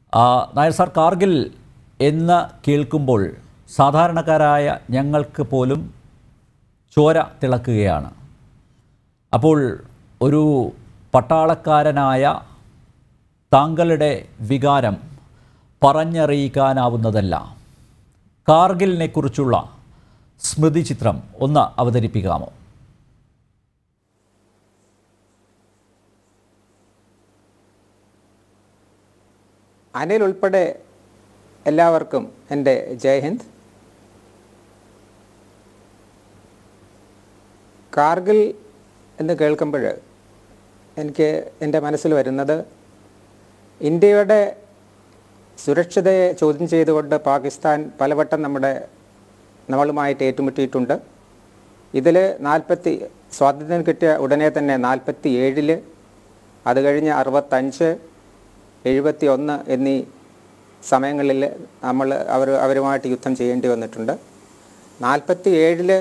ആ, നായർ സാർ കാർഗിൽ എന്ന് കേൾക്കുമ്പോൾ സാധാരണക്കാരായ ഞങ്ങൾക്ക് പോലും ചോര തിളക്കുകയാണ് അപ്പോൾ ഒരു പട്ടാളക്കാരനായ താങ്കളുടെ വികാരം പറഞ്ഞറിയിക്കാനാവുന്നതല്ല കാർഗിലിനെ കുറിച്ചുള്ള സ്മൃതി ചിത്രം ഒന്ന് അവതരിപ്പിക്കാമോ അനിൽ ഉൾപ്പെടെ എല്ലാവർക്കും എൻ്റെ ജയ്ഹിന്ദ് കാർഗിൽ എന്ന് കേൾക്കുമ്പോൾ എനിക്ക് എൻ്റെ മനസ്സിൽ വരുന്നത് ഇന്ത്യയുടെ സുരക്ഷിതയെ ചോദ്യം ചെയ്തുകൊണ്ട് പാകിസ്ഥാൻ പലവട്ടം നമ്മുടെ നമ്മളുമായിട്ട് ഏറ്റുമുട്ടിയിട്ടുണ്ട് ഇതിൽ നാൽപ്പത്തി സ്വാതന്ത്ര്യം കിട്ടിയ ഉടനെ തന്നെ നാൽപ്പത്തി ഏഴില് അത് കഴിഞ്ഞ് അറുപത്തഞ്ച് എഴുപത്തി ഒന്ന് എന്നീ സമയങ്ങളിൽ നമ്മൾ അവർ അവരുമായിട്ട് യുദ്ധം ചെയ്യേണ്ടി വന്നിട്ടുണ്ട് നാൽപ്പത്തി ഏഴില്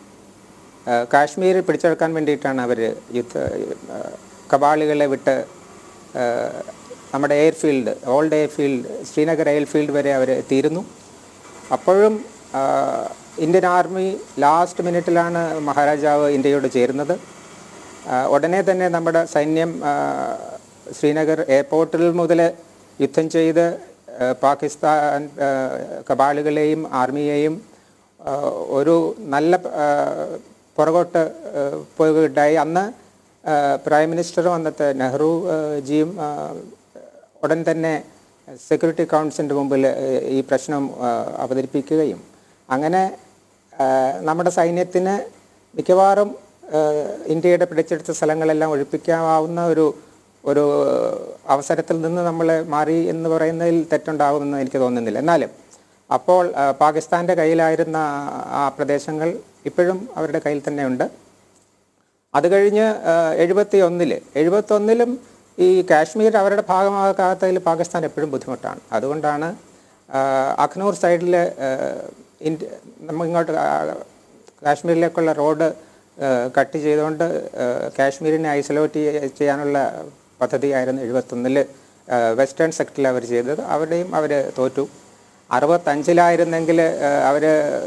കാശ്മീർ പിടിച്ചെടുക്കാൻ വേണ്ടിയിട്ടാണ് അവർ യുദ്ധ ആ, കബാളികളെ വിട്ട് ആ, നമ്മുടെ airfield old airfield Srinagar airfield വരെ അവർ എത്തിയിരുന്നു അപ്പോഴും ആ, ഇന്ത്യൻ ആർമി ലാസ്റ്റ് മിനിറ്റിലാണ് മഹാരാജാവ് ഇന്ത്യയോട് ചേരുന്നത് ആ, ഉടനെ തന്നെ നമ്മുടെ സൈന്യം ആ, ശ്രീനഗർ എയർപോർട്ടിൽ മുതൽ യുദ്ധം ചെയ്ത് ആ, പാകിസ്ഥാൻ ആ, കബാളികളെയും ആർമിയെയും ആ, ഒരു നല്ല ആ, പുറകോട്ട് ആ, പോവുകയുണ്ടായി അന്ന് ആ, പ്രൈം മിനിസ്റ്ററും അന്നത്തെ നെഹ്റു ആ, ജിയും ആ, ഉടൻ തന്നെ സെക്യൂരിറ്റി കൗൺസിലിൻ്റെ മുമ്പിൽ ഏഹ്, ഈ പ്രശ്നം ആ, അവതരിപ്പിക്കുകയും അങ്ങനെ ആ, നമ്മുടെ സൈന്യത്തിന് മിക്കവാറും ആ, ഇന്ത്യയുടെ പിടിച്ചെടുത്ത സ്ഥലങ്ങളെല്ലാം ഒഴിപ്പിക്കാവുന്ന ഒരു ഒരു അവസരത്തിൽ നിന്ന് നമ്മൾ മാറി എന്ന് പറയുന്നതിൽ തെറ്റുണ്ടാകുമെന്ന് എനിക്ക് തോന്നുന്നില്ല എന്നാലും അപ്പോൾ ആ, പാകിസ്ഥാൻ്റെ കയ്യിലായിരുന്ന ആ പ്രദേശങ്ങൾ ഇപ്പോഴും അവരുടെ കയ്യിൽ തന്നെയുണ്ട് അത് കഴിഞ്ഞ് എഴുപത്തി ഒന്നില് എഴുപത്തി ഒന്നിലും ഈ കാശ്മീർ അവരുടെ ഭാഗമാകാത്തതിൽ പാകിസ്ഥാൻ എപ്പോഴും ബുദ്ധിമുട്ടാണ് അതുകൊണ്ടാണ് ആ, അഖ്നൂർ സൈഡിൽ ഇന്ത്യ നമ്മൾ ഇങ്ങോട്ട് ആ, കാശ്മീരിലേക്കുള്ള റോഡ് ആ, കട്ട് ചെയ്തുകൊണ്ട് ആ, കാശ്മീരിനെ ഐസൊലേറ്റ് ചെയ്യാനുള്ള പദ്ധതിയായിരുന്നു എഴുപത്തൊന്നിൽ വെസ്റ്റേൺ സെക്ടറിൽ അവർ ചെയ്തത് അവിടെയും അവർ തോറ്റു അറുപത്തഞ്ചിലായിരുന്നെങ്കിൽ അവർ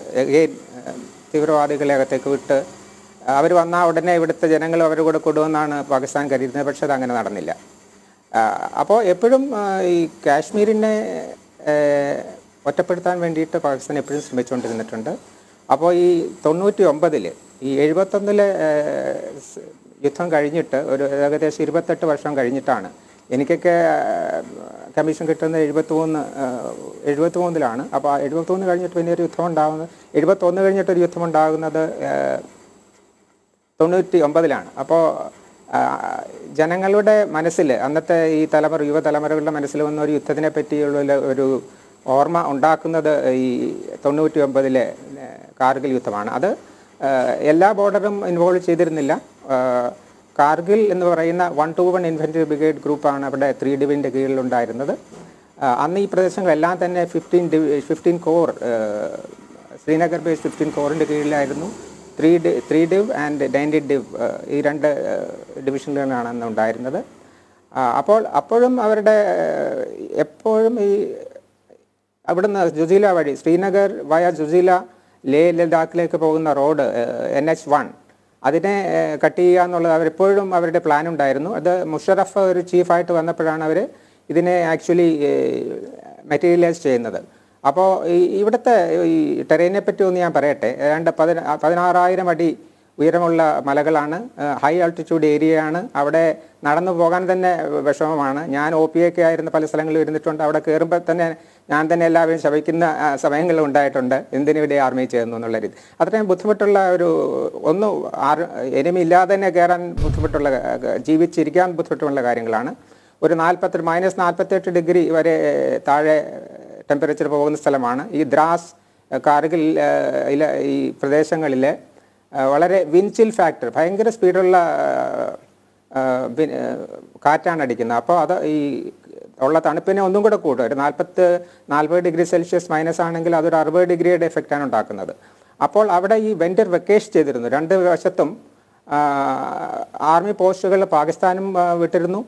തീവ്രവാദികളെ അകത്തേക്ക് വിട്ട് അവർ വന്നാൽ ഉടനെ ഇവിടുത്തെ ജനങ്ങൾ അവരുടെ കൂടെ കൊടുമെന്നാണ് പാകിസ്ഥാൻ കരുതുന്നത് പക്ഷെ അത് അങ്ങനെ നടന്നില്ല അപ്പോൾ എപ്പോഴും ആ, ഈ കാശ്മീരിനെ ആ, ഒറ്റപ്പെടുത്താൻ വേണ്ടിയിട്ട് പാകിസ്ഥാൻ എപ്പോഴും ശ്രമിച്ചുകൊണ്ടിരുന്നിട്ടുണ്ട് അപ്പോൾ ഈ തൊണ്ണൂറ്റി ഒമ്പതിൽ ഈ എഴുപത്തൊന്നിലെ യുദ്ധം കഴിഞ്ഞിട്ട് ഒരു ഏകദേശം ഇരുപത്തെട്ട് വർഷം കഴിഞ്ഞിട്ടാണ് എനിക്കൊക്കെ ആ, കമ്മീഷൻ കിട്ടുന്നത് എഴുപത്തി മൂന്ന് എഴുപത്തി മൂന്നിലാണ് അപ്പോൾ എഴുപത്തി മൂന്ന് കഴിഞ്ഞിട്ട് പിന്നെ ഒരു യുദ്ധം ഉണ്ടാകുന്നത് എഴുപത്തൊന്ന് കഴിഞ്ഞിട്ടൊരു യുദ്ധം ഉണ്ടാകുന്നത് ആ, തൊണ്ണൂറ്റി ഒമ്പതിലാണ് അപ്പോൾ ജനങ്ങളുടെ മനസ്സിൽ അന്നത്തെ ഈ തലമുറ യുവതലമുറകളുടെ മനസ്സിൽ വന്ന ഒരു യുദ്ധത്തിനെ പറ്റിയുള്ള ഒരു ഓർമ്മ ഉണ്ടാക്കുന്നത് ഈ തൊണ്ണൂറ്റി ഒമ്പതിലെ കാർഗിൽ യുദ്ധമാണ് അത് ആ, എല്ലാ ബോർഡറും ഇൻവോൾവ് ചെയ്തിരുന്നില്ല ആ, കാർഗിൽ എന്ന് പറയുന്ന one two one infantry brigade ഗ്രൂപ്പാണ് അവിടെ ത്രീ ഡിവിൻ്റെ കീഴിലുണ്ടായിരുന്നത് ആ, അന്ന് ഈ പ്രദേശങ്ങളെല്ലാം തന്നെ fifteen div fifteen corps Srinagar base fifteen കോറിൻ്റെ കീഴിലായിരുന്നു three D three div and ninety div ഈ രണ്ട് ഡിവിഷനുകളാണ് അന്ന് ഉണ്ടായിരുന്നത് ആ, അപ്പോൾ അപ്പോഴും അവരുടെ ഏഹ്, എപ്പോഴും ഈ അവിടുന്ന് ജുസീല വഴി ശ്രീനഗർ വയ ജുസീല ലേ ലഡാക്കിലേക്ക് പോകുന്ന റോഡ് എൻ എച്ച് വൺ അതിനെ ഏഹ്, കട്ട് ചെയ്യുക എന്നുള്ളത് അവരെപ്പോഴും അവരുടെ പ്ലാൻ ഉണ്ടായിരുന്നു അത് മുഷറഫ് ഒരു ചീഫായിട്ട് വന്നപ്പോഴാണ് അവർ ഇതിനെ ആക്ച്വലി മെറ്റീരിയലൈസ് ചെയ്യുന്നത് അപ്പോൾ ഈ ഇവിടുത്തെ ഈ ടെറൈനെ പറ്റി ഒന്ന് ഞാൻ പറയട്ടെ ഏതാണ്ട് പതിന പതിനാറായിരം അടി ഉയരമുള്ള മലകളാണ് ഹൈ ആൾട്ടിറ്റ്യൂഡ് ഏരിയയാണ് അവിടെ നടന്നു പോകാൻ തന്നെ വിഷമമാണ് ഞാൻ ഒ പി ഒക്കെ ആയിരുന്ന പല സ്ഥലങ്ങളിൽ ഇരുന്നിട്ടുണ്ട് അവിടെ കയറുമ്പോൾ തന്നെ ഞാൻ തന്നെ എല്ലാവരും ശവിക്കുന്ന ആ, സമയങ്ങളും ഉണ്ടായിട്ടുണ്ട് എന്തിനിവിടെ ആർമി ചേർന്നു എന്നുള്ള രീതി അത്രയും ബുദ്ധിമുട്ടുള്ള ഒരു ഒന്നും ആർ എനിമി ഇല്ലാതെ തന്നെ കയറാൻ ബുദ്ധിമുട്ടുള്ള ക- ജീവിച്ചിരിക്കാൻ ബുദ്ധിമുട്ടുള്ള കാര്യങ്ങളാണ് ഒരു നാൽപ്പത്തി മൈനസ് നാൽപ്പത്തെട്ട് ഡിഗ്രി വരെ താഴെ ടെമ്പറേച്ചർ പോകുന്ന സ്ഥലമാണ് ഈ ദ്രാസ് കാർഗിൽ ആ, ഇല- ഈ പ്രദേശങ്ങളിൽ വളരെ വിൻചിൽ ഫാക്ടർ ഭയങ്കര സ്പീഡുള്ള ആ, വി- ആ, കാറ്റാണ് അടിക്കുന്നത് അപ്പോൾ അത് ഈ ഉള്ള തണുപ്പിനെ ഒന്നും കൂടെ കൂടും ഒരു നാൽപ്പത്ത് നാൽപ്പത് ഡിഗ്രി സെൽഷ്യസ് മൈനസ് ആണെങ്കിൽ അതൊരു അറുപത് ഡിഗ്രിയുടെ എഫക്റ്റാണ് ഉണ്ടാക്കുന്നത് അപ്പോൾ അവിടെ ഈ വെൻഡർ വെക്കേഷൻ ചെയ്തിരുന്നു രണ്ട് വശത്തും ആ, ആർമി പോസ്റ്റുകൾ പാകിസ്ഥാനും ആ, വിട്ടിരുന്നു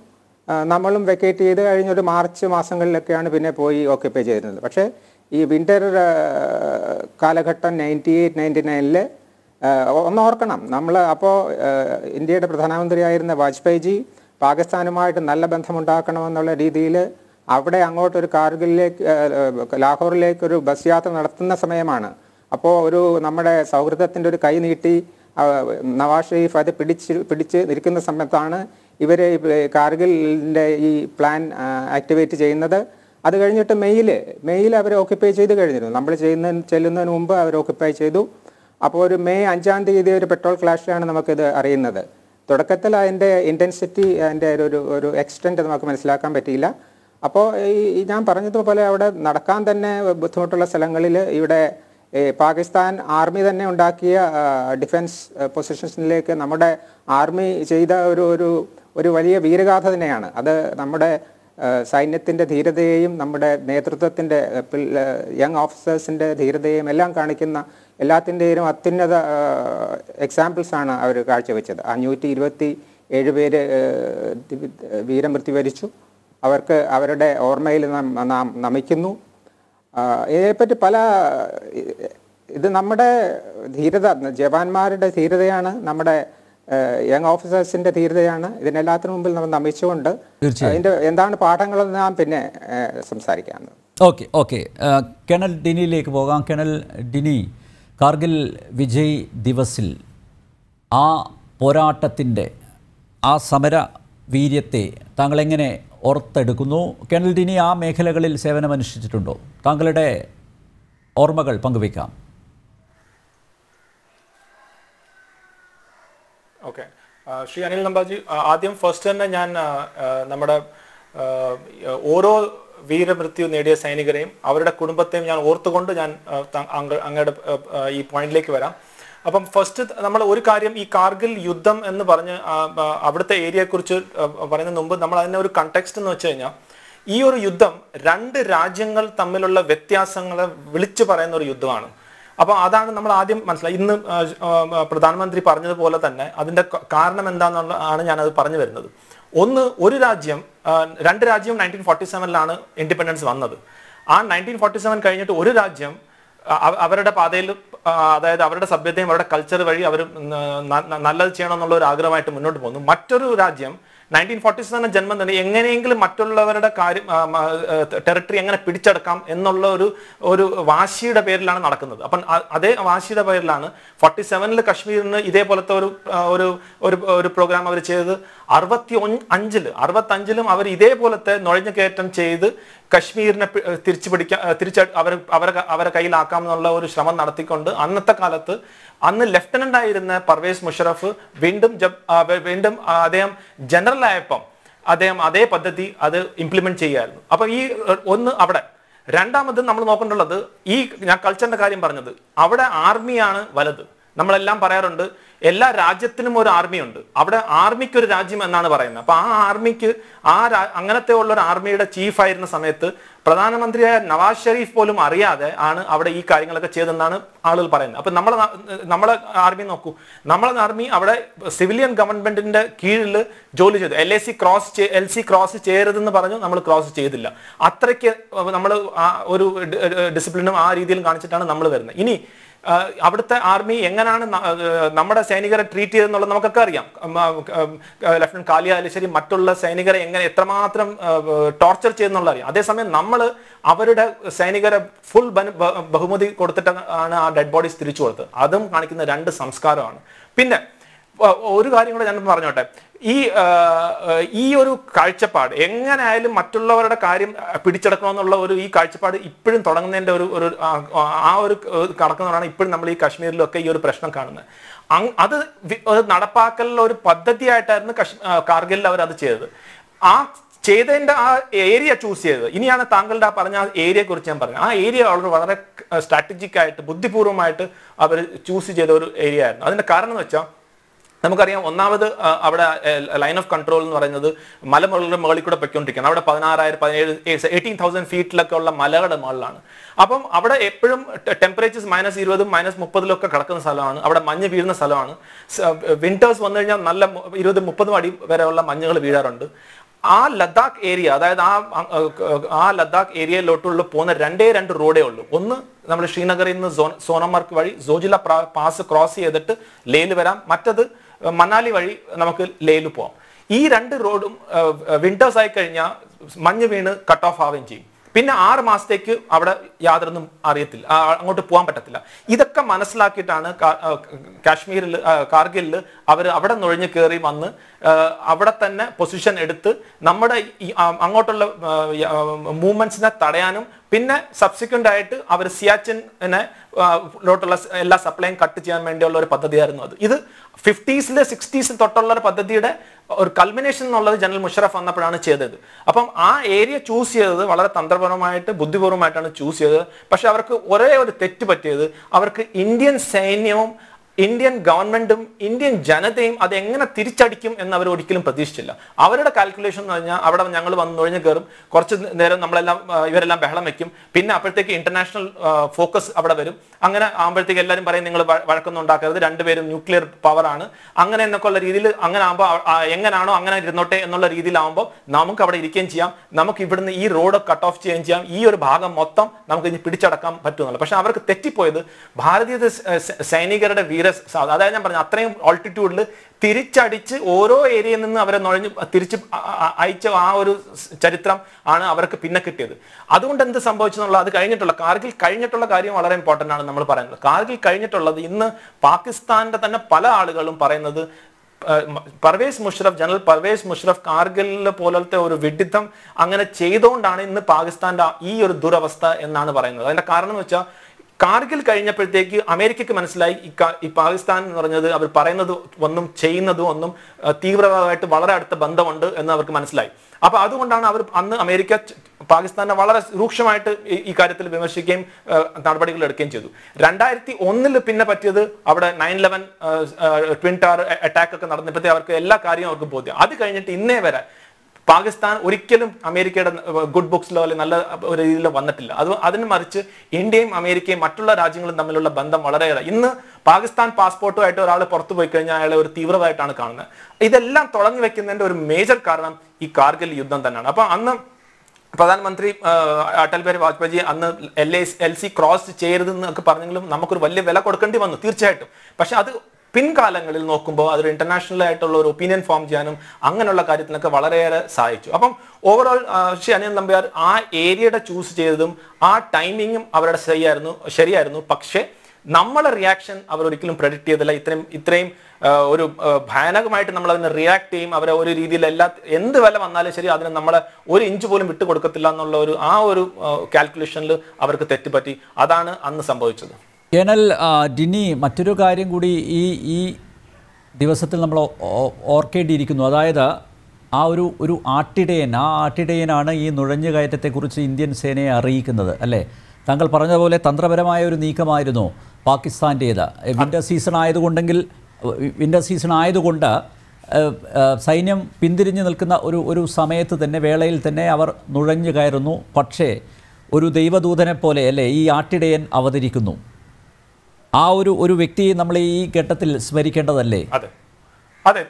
ആ, നമ്മളും വെക്കേറ്റ് ചെയ്ത് കഴിഞ്ഞൊരു മാർച്ച് മാസങ്ങളിലൊക്കെയാണ് പിന്നെ പോയി ഓക്യുപ്പൈ ചെയ്തിരുന്നത് പക്ഷേ ഈ വിൻ്റർ കാലഘട്ടം നയൻറ്റി എയ്റ്റ് നയൻറ്റി നയനിൽ ഒന്ന് ഓർക്കണം നമ്മൾ അപ്പോൾ ഇന്ത്യയുടെ പ്രധാനമന്ത്രിയായിരുന്ന വാജ്പേയിജി പാകിസ്ഥാനുമായിട്ട് നല്ല ബന്ധമുണ്ടാക്കണമെന്നുള്ള രീതിയിൽ അവിടെ അങ്ങോട്ടൊരു കാർഗിലേക്ക് ആ, ലാഹോറിലേക്ക് ഒരു ബസ് യാത്ര നടത്തുന്ന സമയമാണ് അപ്പോൾ ഒരു നമ്മുടെ സൗഹൃദത്തിൻ്റെ ഒരു കൈ നീട്ടി ആ, നവാസ് ഷെരീഫ് അത് പിടിച്ച് പിടിച്ച് നിൽക്കുന്ന സമയത്താണ് ഇവർ കാർഗിലിൻ്റെ ഈ പ്ലാൻ ആക്ടിവേറ്റ് ചെയ്യുന്നത് അത് കഴിഞ്ഞിട്ട് മെയ്യിൽ മെയ്യിൽ അവർ ഓക്യുപ്പൈ ചെയ്ത് കഴിഞ്ഞിരുന്നു നമ്മൾ ചെയ്യുന്ന ചെല്ലുന്നതിന് മുമ്പ് അവർ ഓക്യുപ്പൈ ചെയ്തു അപ്പോൾ ഒരു മെയ് അഞ്ചാം തീയതി ഒരു പെട്രോൾ ക്ലാഷിലാണ് നമുക്കിത് അറിയുന്നത് തുടക്കത്തിൽ അതിൻ്റെ ഇൻറ്റൻസിറ്റി അതിൻ്റെ ഒരു ഒരു എക്സ്റ്റെൻറ്റ് നമുക്ക് മനസ്സിലാക്കാൻ പറ്റിയില്ല അപ്പോൾ ഈ ഈ ഞാൻ പറഞ്ഞതുപോലെ അവിടെ നടക്കാൻ തന്നെ ബുദ്ധിമുട്ടുള്ള സ്ഥലങ്ങളിൽ ഇവിടെ ഈ പാകിസ്ഥാൻ ആർമി തന്നെ ഉണ്ടാക്കിയ ഡിഫൻസ് പൊസിഷൻസിലേക്ക് നമ്മുടെ ആർമി ചെയ്ത ഒരു ഒരു ഒരു വലിയ വീരഗാഥ തന്നെയാണ് അത് നമ്മുടെ സൈന്യത്തിൻ്റെ ധീരതയെയും നമ്മുടെ നേതൃത്വത്തിൻ്റെ യങ് ഓഫീസേഴ്സിൻ്റെ ധീരതയെയും എല്ലാം കാണിക്കുന്ന എല്ലാത്തിൻ്റെയും അത്യുന്നത എക്സാമ്പിൾസ് ആണ് അവർ കാഴ്ചവെച്ചത് അഞ്ഞൂറ്റി ഇരുപത്തി ഏഴ് പേര് ഏഹ്, ദി- വീരമൃത്യു വരിച്ചു അവർക്ക് അവരുടെ ഓർമ്മയിൽ നാം നാം നമിക്കുന്നു ആ, ഇതിനെപ്പറ്റി പല ഇത് നമ്മുടെ ധീരത ജവാന്മാരുടെ ധീരതയാണ് നമ്മുടെ യങ് ഓഫീസേഴ്സിന്റെ ധീരതയാണ് ഇതിനെല്ലാത്തിനു മുമ്പിൽ നമ്മൾ നമിച്ചുകൊണ്ട് തീർച്ചയായും. അതിന്റെ എന്താണ് പാഠങ്ങളെന്ന് നാം പിന്നെ ഏഹ്, സംസാരിക്കാം ഓക്കെ ഓക്കെ കേണൽ ഡിനിയിലേക്ക് പോകാം കേണൽ ഡിനി കാർഗിൽ വിജയ് ദിവസിൽ ആ പോരാട്ടത്തിൻ്റെ ആ സമര വീര്യത്തെ താങ്കൾ എങ്ങനെ ഓർത്തെടുക്കുന്നു കേണൽ ഡിനി ആ മേഖലകളിൽ സേവനമനുഷ്ഠിച്ചിട്ടുണ്ടോ താങ്കളുടെ ഓർമ്മകൾ പങ്കുവയ്ക്കാം ഓക്കെ ശ്രീ അനിൽ നമ്പാജി ആ, ആദ്യം ഫസ്റ്റ് തന്നെ ഞാൻ ആ, ആ, നമ്മുടെ ആ, ഓരോ വീരമൃത്യു നേടിയ സൈനികരെയും അവരുടെ കുടുംബത്തെയും ഞാൻ ഓർത്തുകൊണ്ട് ഞാൻ ആ, ത- അങ്ങ- അങ്ങയുടെ ആ, ആ, ഈ പോയിന്റിലേക്ക് വരാം അപ്പം ഫസ്റ്റ് നമ്മൾ ഒരു കാര്യം ഈ കാർഗിൽ യുദ്ധം എന്ന് പറഞ്ഞ് ആ, ആ, അവിടുത്തെ ഏരിയയെക്കുറിച്ച് ആ, പറയുന്നതിന് മുമ്പ് നമ്മൾ അതിനെ ഒരു കണ്ടെക്സ്റ്റ് എന്ന് വെച്ച് കഴിഞ്ഞാൽ ഈ ഒരു യുദ്ധം രണ്ട് രാജ്യങ്ങൾ തമ്മിലുള്ള വ്യത്യാസങ്ങളെ വിളിച്ചു പറയുന്ന ഒരു യുദ്ധമാണ് അപ്പൊ അതാണ് നമ്മൾ ആദ്യം മനസ്സിലായി ഇന്ന് ആ, ആ, പ്രധാനമന്ത്രി പറഞ്ഞതുപോലെ തന്നെ അതിന്റെ ക- കാരണം എന്താണെന്നുള്ള ആണ് ഞാനത് പറഞ്ഞു വരുന്നത് ഒന്ന് ഒരു രാജ്യം ആ, രണ്ട് രാജ്യം നയൻറ്റീൻ ഫോർട്ടി സെവനിലാണ് ഇൻഡിപെൻഡൻസ് വന്നത് ആ നയൻറ്റീൻ ഫോർട്ടി സെവൻ കഴിഞ്ഞിട്ട് ഒരു രാജ്യം അ- അവരുടെ പാതയിൽ ആ, അതായത് അവരുടെ സഭ്യതയും അവരുടെ കൾച്ചർ വഴി അവർ നല്ലത് ചെയ്യണം എന്നുള്ള ഒരു ആഗ്രഹമായിട്ട് മുന്നോട്ട് പോകുന്നു മറ്റൊരു രാജ്യം നയൻറ്റീൻ ഫോർട്ടി സെവൻ ജന്മം തന്നെ എങ്ങനെയെങ്കിലും മറ്റുള്ളവരുടെ കാര്യം ടെറിട്ടറി എങ്ങനെ പിടിച്ചെടുക്കാം എന്നുള്ള ഒരു ഒരു വാശിയുടെ പേരിലാണ് നടക്കുന്നത് അപ്പം അ- അതേ വാശിയുടെ പേരിലാണ് ഫോർട്ടി സെവനിൽ കശ്മീരിന് ഇതേപോലത്തെ ഒരു ആ, ഒരു ഒരു ഒരു പ്രോഗ്രാം അവർ ചെയ്തത് അറുപത്തി ഒൻ- അഞ്ചില് അറുപത്തി അഞ്ചിലും അവർ ഇതേപോലത്തെ നുഴഞ്ഞു കയറ്റം ചെയ്ത് കശ്മീരിനെ പി- ഏഹ് തിരിച്ചു പിടിക്കാൻ ഏഹ് തിരിച്ച് അവർ അവരെ അവരെ കയ്യിലാക്കാം എന്നുള്ള ഒരു ശ്രമം നടത്തിക്കൊണ്ട് അന്നത്തെ കാലത്ത് അന്ന് ലെഫ്റ്റനന്റ് ആയിരുന്ന പർവേസ് മുഷറഫ് വീണ്ടും ജബ് ആ, വ- വീണ്ടും ആ, അദ്ദേഹം ജനറൽ ആയപ്പം അദ്ദേഹം അതേ പദ്ധതി അത് ഇംപ്ലിമെന്റ് ചെയ്യായിരുന്നു അപ്പൊ ഈ ഏഹ്, ഒന്ന് അവിടെ രണ്ടാമത് നമ്മൾ നോക്കേണ്ടുള്ളത് ഈ ഞാൻ കൾച്ചറിന്റെ കാര്യം പറഞ്ഞത് അവിടെ ആർമിയാണ് വലുത് നമ്മളെല്ലാം പറയാറുണ്ട് എല്ലാ രാജ്യത്തിനും ഒരു ആർമിയുണ്ട് അവിടെ ആർമിക്ക് ഒരു രാജ്യം എന്നാണ് പറയുന്നത് അപ്പൊ ആ ആർമിക്ക് ആ രാ- അങ്ങനത്തെ ഉള്ള ഒരു ആർമിയുടെ ചീഫ് ആയിരുന്ന സമയത്ത് പ്രധാനമന്ത്രിയായ നവാസ് ഷെരീഫ് പോലും അറിയാതെ ആണ് അവിടെ ഈ കാര്യങ്ങളൊക്കെ ചെയ്തെന്നാണ് ആളുകൾ പറയുന്നത് അപ്പൊ നമ്മളെ നാ- നമ്മളെ ആർമി നോക്കൂ നമ്മളെ ആർമി അവിടെ സിവിലിയൻ ഗവൺമെന്റിന്റെ കീഴിൽ ജോലി ചെയ്തു L A C cross L C cross ചെയ്യരുതെന്ന് പറഞ്ഞു നമ്മൾ ക്രോസ് ചെയ്തില്ല അത്രയ്ക്ക് നമ്മൾ ഒരു ഡിസിപ്ലിനും ആ രീതിയിലും കാണിച്ചിട്ടാണ് നമ്മൾ വരുന്നത് ഇനി ആ, അവിടുത്തെ ആർമി എങ്ങനെയാണ് ന- ആ, നമ്മുടെ സൈനികരെ ട്രീറ്റ് ചെയ്തെന്നുള്ളത് നമുക്കൊക്കെ അറിയാം ഉം, ആ, ഉം, ലഫ്റ്റനന്റ് കാലിയ ആയാലും ശരി മറ്റുള്ള സൈനികരെ എങ്ങനെ എത്രമാത്രം ടോർച്ചർ ചെയ്യുന്നുള്ള അറിയാം അതേസമയം നമ്മൾ അവരുടെ സൈനികരെ ഫുൾ ബഹുമതി കൊടുത്തിട്ട് ആണ് ആ ഡെഡ് ബോഡീസ് തിരിച്ചു കൊടുത്തത് അതും കാണിക്കുന്ന രണ്ട് സംസ്കാരമാണ് പിന്നെ ആ, ഒരു കാര്യം കൂടെ ഞാൻ പറഞ്ഞോട്ടെ ഈ ആ, ആ, ഈ ഒരു കാഴ്ചപ്പാട് എങ്ങനെ ആയാലും മറ്റുള്ളവരുടെ കാര്യം ആ, പിടിച്ചെടുക്കണമെന്നുള്ള ഒരു ഈ കാഴ്ചപ്പാട് ഇപ്പോഴും തുടങ്ങുന്നതിന്റെ ഒരു ഒരു ആ, ആ ഒരു കടക്കുന്നതാണ് ഇപ്പോഴും നമ്മൾ ഈ കാശ്മീരിലൊക്കെ ഈ ഒരു പ്രശ്നം കാണുന്നത് അങ്- അത് വി- ഒരു നടപ്പാക്കലിൽ ഒരു പദ്ധതിയായിട്ടായിരുന്നു കശ്മീർ കാർഗിലിൽ അവർ അത് ചെയ്തത് ആ ചെയ്തതിന്റെ ആ ഏരിയ ചൂസ് ചെയ്തത് ഇനിയാണ് താങ്കളുടെ ആ പറഞ്ഞ ഏരിയയെ കുറിച്ച് ഞാൻ പറഞ്ഞത് ആ ഏരിയ അവർ വളരെ സ്ട്രാറ്റജിക് ആയിട്ട് ബുദ്ധിപൂർവ്വമായിട്ട് അവർ ചൂസ് ചെയ്ത ഒരു ഏരിയ ആയിരുന്നു അതിന്റെ കാരണം എന്ന് വെച്ചാൽ നമുക്കറിയാം ഒന്നാമത് ആ, അവിടെ ലൈൻ ഓഫ് കൺട്രോൾ എന്ന് പറയുന്നത് മലമുകളുടെ മുകളിൽ കൂടെ പൊയ്ക്കൊണ്ടിരിക്കുകയാണ് അവിടെ പതിനാറായിരം പതിനേഴ് എയ്റ്റീൻ തൗസൻഡ് ഫീറ്റിലൊക്കെ ഉള്ള മലകളുടെ മുകളിലാണ് അപ്പം അവിടെ എപ്പോഴും ടെമ്പറേച്ചേഴ്സ് മൈനസ് ഇരുപതും മൈനസ് മുപ്പതിലും ഒക്കെ കിടക്കുന്ന സ്ഥലമാണ് അവിടെ മഞ്ഞ് വീഴുന്ന സ്ഥലമാണ് വിന്റേഴ്സ് വന്നു കഴിഞ്ഞാൽ നല്ല മു- ഇരുപത് മുപ്പതും അടി വരെയുള്ള മഞ്ഞുകൾ വീഴാറുണ്ട് ആ ലഡാക്ക് ഏരിയ അതായത് ആ ആ ലഡാക്ക് ഏരിയയിലോട്ടുള്ള പോകുന്ന രണ്ടേ രണ്ട് റോഡേ ഉള്ളൂ ഒന്ന് നമ്മൾ ശ്രീനഗറിൽ നിന്ന് സോ സോനമാർഗ് വഴി സോജില പാസ് ക്രോസ് ചെയ്തിട്ട് ലേയിൽ വരാം മറ്റത് മണാലി വഴി നമുക്ക് ലേയിൽ പോവാം ഈ രണ്ട് റോഡും വിന്റേഴ്സ് ആയി കഴിഞ്ഞാൽ മഞ്ഞ് വീണ് കട്ട് ഓഫ് ആവുകയും ചെയ്യും പിന്നെ ആറ് മാസത്തേക്ക് അവിടെ യാതൊന്നും അറിയത്തില്ല ആ, അങ്ങോട്ട് പോകാൻ പറ്റത്തില്ല ഇതൊക്കെ മനസ്സിലാക്കിയിട്ടാണ് കാ- ആ, കാശ്മീരിൽ ആ, കാർഗിലിൽ അവർ അവിടെ നുഴഞ്ഞു കയറി വന്ന് ആ, അവിടെ തന്നെ പൊസിഷൻ എടുത്ത് നമ്മുടെ ഈ ആ, അങ്ങോട്ടുള്ള മൂവ്മെന്റ്സിനെ തടയാനും പിന്നെ സബ്സിക്വന്റ് ആയിട്ട് അവർ സിയാച്ചിനെ ലോട്ടുള്ള എല്ലാ സപ്ലൈയും കട്ട് ചെയ്യാൻ വേണ്ടിയുള്ള ഒരു പദ്ധതിയായിരുന്നു അത് ഇത് ഫിഫ്റ്റീസിൽ സിക്സ്റ്റീസിൽ തൊട്ടുള്ള ഒരു പദ്ധതിയുടെ ഒരു കൾമിനേഷൻ എന്നുള്ളത് ജനറൽ മുഷറഫ് വന്നപ്പോഴാണ് ചെയ്തത് അപ്പം ആ ഏരിയ ചൂസ് ചെയ്തത് വളരെ തന്ത്രപരമായിട്ട് ബുദ്ധിപൂർവ്വമായിട്ടാണ് ചൂസ് ചെയ്തത് പക്ഷെ അവർക്ക് ഒരേ ഒരു തെറ്റ് പറ്റിയത് അവർക്ക് ഇന്ത്യൻ സൈന്യവും ഇന്ത്യൻ ഗവൺമെന്റും ഇന്ത്യൻ ജനതയും അത് എങ്ങനെ തിരിച്ചടിക്കും എന്ന് അവർ ഒരിക്കലും പ്രതീക്ഷിച്ചില്ല അവരുടെ കാൽക്കുലേഷൻ എന്ന് പറഞ്ഞാൽ അവിടെ ഞങ്ങൾ വന്ന് നുഴഞ്ഞു കയറും കുറച്ച് നേരം നമ്മളെല്ലാം ആ, ഇവരെല്ലാം ബഹളം വെക്കും പിന്നെ അപ്പോഴത്തേക്ക് ഇന്റർനാഷണൽ ഫോക്കസ് അവിടെ വരും അങ്ങനെ ആകുമ്പോഴത്തേക്ക് എല്ലാവരും പറയും നിങ്ങൾ വ- വഴക്കൊന്നും ഉണ്ടാക്കരുത് രണ്ടുപേരും ന്യൂക്ലിയർ പവർ ആണ് അങ്ങനെ എന്നൊക്കെ ഉള്ള രീതിയിൽ അങ്ങനെ ആകുമ്പോൾ എങ്ങനാണോ അങ്ങനെ ഇരുന്നോട്ടെ എന്നുള്ള രീതിയിലാവുമ്പോൾ നമുക്ക് അവിടെ ഇരിക്കുകയും ചെയ്യാം നമുക്ക് ഇവിടുന്ന് ഈ റോഡ് കട്ട് ഓഫ് ചെയ്യുകയും ചെയ്യാം ഈ ഒരു ഭാഗം മൊത്തം നമുക്ക് ഇനി പിടിച്ചടക്കാൻ പറ്റുമെന്നുള്ളത് പക്ഷെ അവർക്ക് തെറ്റിപ്പോയത് ഭാരതീയ സ- സ- സൈനികരുടെ വീര സാ- അതായത് ഞാൻ പറഞ്ഞു അത്രയും ഓൾട്ടിറ്റ്യൂഡിൽ തിരിച്ചടിച്ച് ഓരോ ഏരിയയിൽ നിന്ന് അവരെ നുഴഞ്ഞ് തിരിച്ച് അ- അ- അയച്ച ആ ഒരു സ് ചരിത്രം ആണ് അവർക്ക് പിന്നെ കിട്ടിയത് അതുകൊണ്ട് എന്ത് സംഭവിച്ചെന്നുള്ള അത് കഴിഞ്ഞിട്ടുള്ള കാർഗിൽ കഴിഞ്ഞിട്ടുള്ള കാര്യം വളരെ ഇമ്പോർട്ടന്റ് ആണ് നമ്മൾ പറയുന്നത് കാർഗിൽ കഴിഞ്ഞിട്ടുള്ളത് ഇന്ന് പാകിസ്ഥാന്റെ തന്നെ പല ആളുകളും പറയുന്നത് ഏഹ് മ- പർവേസ് മുഷറഫ് ജനറൽ പർവേസ് മുഷറഫ് കാർഗിലിലെ പോലത്തെ ഒരു വിഡിത്തം അങ്ങനെ ചെയ്തുകൊണ്ടാണ് ഇന്ന് പാകിസ്ഥാന്റെ ആ- ഈ ഒരു ദുരവസ്ഥ എന്നാണ് പറയുന്നത് അതിന്റെ കാരണം എന്ന് വെച്ചാൽ കാർഗിൽ കഴിഞ്ഞപ്പോഴത്തേക്ക് അമേരിക്കക്ക് മനസ്സിലായി ഈ കാ- ഈ പാകിസ്ഥാൻ എന്ന് പറഞ്ഞത് അവർ പറയുന്നത് ഒന്നും ചെയ്യുന്നതും ഒന്നും ഏഹ് തീവ്രവാദമായിട്ട് വളരെ അടുത്ത ബന്ധമുണ്ട് എന്ന് അവർക്ക് മനസ്സിലായി അപ്പൊ അതുകൊണ്ടാണ് അവർ അന്ന് അമേരിക്ക ച- പാകിസ്ഥാനെ വളരെ രൂക്ഷമായിട്ട് ഈ- ഈ കാര്യത്തിൽ വിമർശിക്കുകയും ഏഹ് നടപടികൾ എടുക്കുകയും ചെയ്തു രണ്ടായിരത്തി ഒന്നിൽ പിന്നെ പറ്റിയത് അവിടെ nine eleven twin tower attack ഒക്കെ നടന്നപ്പോഴത്തേ അവർക്ക് എല്ലാ കാര്യവും അവർക്ക് ബോധ്യം അത് കഴിഞ്ഞിട്ട് ഇന്നേ വരെ പാകിസ്ഥാൻ ഒരിക്കലും അമേരിക്കയുടെ ഗുഡ് ബുക്സിലോ അല്ലെങ്കിൽ നല്ല ഒരു രീതിയിലോ വന്നിട്ടില്ല അത് അതിന് മറിച്ച് ഇന്ത്യയും അമേരിക്കയും മറ്റുള്ള രാജ്യങ്ങളും തമ്മിലുള്ള ബന്ധം വളരെയേറെ ഇന്ന് പാകിസ്ഥാൻ പാസ്പോർട്ടുമായിട്ട് ഒരാൾ പുറത്തു പോയി കഴിഞ്ഞാൽ അയാളെ ഒരു തീവ്രമായിട്ടാണ് കാണുന്നത് ഇതെല്ലാം തുടങ്ങി വെക്കുന്നതിന്റെ ഒരു മേജർ കാരണം ഈ കാർഗിൽ യുദ്ധം തന്നെയാണ് അപ്പൊ അന്ന് പ്രധാനമന്ത്രി ആ, അടൽ ബിഹാരി വാജ്പേയി അന്ന് L A L C cross ചെയ്യരുതെന്നൊക്കെ പറഞ്ഞെങ്കിലും നമുക്കൊരു വലിയ വില കൊടുക്കേണ്ടി വന്നു തീർച്ചയായിട്ടും പക്ഷെ അത് പിൻകാലങ്ങളിൽ നോക്കുമ്പോൾ അതൊരു ഇന്റർനാഷണൽ ആയിട്ടുള്ള ഒരു ഒപ്പീനിയൻ ഫോം ചെയ്യാനും അങ്ങനെയുള്ള കാര്യത്തിനൊക്കെ വളരെയേറെ സഹായിച്ചു അപ്പം ഓവറോൾ ശ്രീ അനിൽ നമ്പ്യാർ ആ ഏരിയയുടെ ചൂസ് ചെയ്തതും ആ ടൈമിങ്ങും അവരുടെ ശരിയായിരുന്നു ശരിയായിരുന്നു പക്ഷേ നമ്മളെ റിയാക്ഷൻ അവർ ഒരിക്കലും പ്രഡിക്റ്റ് ചെയ്തില്ല ഇത്രയും ഇത്രയും ആ, ഒരു ആ, ഭയാനകമായിട്ട് നമ്മൾ അതിനെ റിയാക്ട് ചെയ്യും അവരെ ഒരു രീതിയിൽ എല്ലാ എന്ത് വില വന്നാലും ശരി അതിന് നമ്മളെ ഒരു ഇഞ്ച് പോലും വിട്ടു കൊടുക്കത്തില്ല എന്നുള്ള ഒരു ആ ഒരു കാൽക്കുലേഷനിൽ അവർക്ക് തെറ്റുപറ്റി അതാണ് അന്ന് സംഭവിച്ചത് കേണൽ ആ, ഡിനി മറ്റൊരു കാര്യം കൂടി ഈ ഈ ദിവസത്തിൽ നമ്മൾ ഓ- ഓ- ഓർക്കേണ്ടിയിരിക്കുന്നു അതായത് ആ ഒരു ഒരു ആട്ടിടയൻ ആ ആട്ടിടയനാണ് ഈ നുഴഞ്ഞുകയറ്റത്തെക്കുറിച്ച് ഇന്ത്യൻ സേനയെ അറിയിക്കുന്നത് അല്ലേ താങ്കൾ പറഞ്ഞതുപോലെ തന്ത്രപരമായ ഒരു നീക്കമായിരുന്നു പാകിസ്ഥാൻ്റേത് വിൻ്റർ സീസൺ ആയതുകൊണ്ടെങ്കിൽ വിൻ്റർ സീസൺ ആയതുകൊണ്ട് ഏഹ്, ഏഹ്, സൈന്യം പിന്തിരിഞ്ഞു നിൽക്കുന്ന ഒരു ഒരു സമയത്ത് തന്നെ വേളയിൽ തന്നെ അവർ നുഴഞ്ഞു കയറുന്നു പക്ഷേ ഒരു ദൈവദൂതനെ പോലെ അല്ലേ ഈ ആട്ടിടയൻ അവതരിക്കുന്നു ആ ഒരു ഒരു വ്യക്തിയെ നമ്മൾ ഈ ഘട്ടത്തിൽ സ്മരിക്കേണ്ടതല്ലേ അതെ അതെ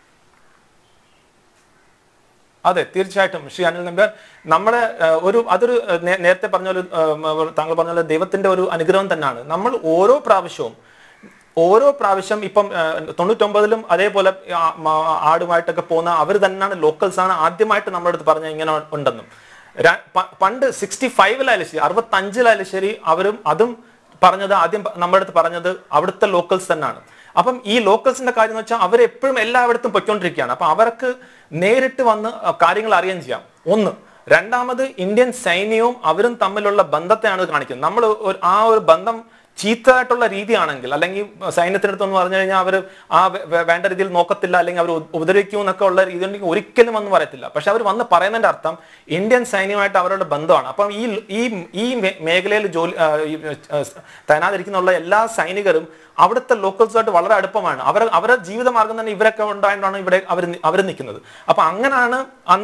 അതെ തീർച്ചയായിട്ടും ശ്രീ അനിൽ നമ്പ്യാർ നമ്മുടെ ഏഹ്, ഒരു അതൊരു ഏഹ്, നേ- നേരത്തെ പറഞ്ഞ ഒരു ഏഹ്, താങ്കൾ പറഞ്ഞ പോലെ ദൈവത്തിന്റെ ഒരു അനുഗ്രഹം തന്നെയാണ് നമ്മൾ ഓരോ പ്രാവശ്യവും ഓരോ പ്രാവശ്യം ഇപ്പം ഏഹ്, തൊണ്ണൂറ്റൊമ്പതിലും അതേപോലെ ആ, മ- ആടുമായിട്ടൊക്കെ പോകുന്ന അവർ തന്നെയാണ് ലോക്കൽസ് ആണ് ആദ്യമായിട്ട് നമ്മുടെ അടുത്ത് പറഞ്ഞ ഇങ്ങനെ ഉണ്ടെന്നും ര- പ- പണ്ട് സിക്സ്റ്റി ഫൈവിലായാലും ശരി അറുപത്തി അഞ്ചിലായാലും ശരി അവരും അതും പറഞ്ഞത് ആദ്യം പ- നമ്മുടെ അടുത്ത് പറഞ്ഞത് അവിടുത്തെ ലോക്കൽസ് തന്നെയാണ് അപ്പം ഈ ലോക്കൽസിന്റെ കാര്യം എന്ന് വെച്ചാൽ അവരെപ്പോഴും എല്ലായിടത്തും പൊയ്ക്കൊണ്ടിരിക്കുകയാണ് അപ്പൊ അവർക്ക് നേരിട്ട് വന്ന് അഹ് കാര്യങ്ങൾ അറിയാൻ ചെയ്യാം ഒന്ന് രണ്ടാമത് ഇന്ത്യൻ സൈന്യവും അവരും തമ്മിലുള്ള ബന്ധത്തെയാണ് ഇത് കാണിക്കുന്നത് നമ്മൾ ഒരു- ആ ഒരു ബന്ധം ചീത്തയായിട്ടുള്ള രീതിയാണെങ്കിൽ അല്ലെങ്കിൽ സൈന്യത്തിനടുത്ത് എന്ന് പറഞ്ഞു കഴിഞ്ഞാൽ അവർ ആ വേ- വേ- വേണ്ട രീതിയിൽ നോക്കത്തില്ല അല്ലെങ്കിൽ അവർ ഉപദ്രവിക്കും എന്നൊക്കെ ഉള്ള രീതി ഉണ്ടെങ്കിൽ ഒരിക്കലും വന്ന് പറയത്തില്ല പക്ഷെ അവർ വന്ന് പറയുന്നതിന്റെ അർത്ഥം ഇന്ത്യൻ സൈന്യമായിട്ട് അവരുടെ ബന്ധമാണ് അപ്പം ഈ ഈ ഈ മേ- മേഖലയിൽ ജോലി ആ, ഈ, ആ, തയ്യാറാതിരിക്കുന്നുള്ള എല്ലാ സൈനികരും അവിടുത്തെ ലോക്കൽസുമായിട്ട് വളരെ അടുപ്പമാണ് അവർ അവരുടെ ജീവിതമാർഗം തന്നെ ഇവരൊക്കെ ഉണ്ടായതുകൊണ്ടാണ് ഇവിടെ അവർ അവർ നിൽക്കുന്നത് അപ്പൊ അങ്ങനെയാണ് അന്ന്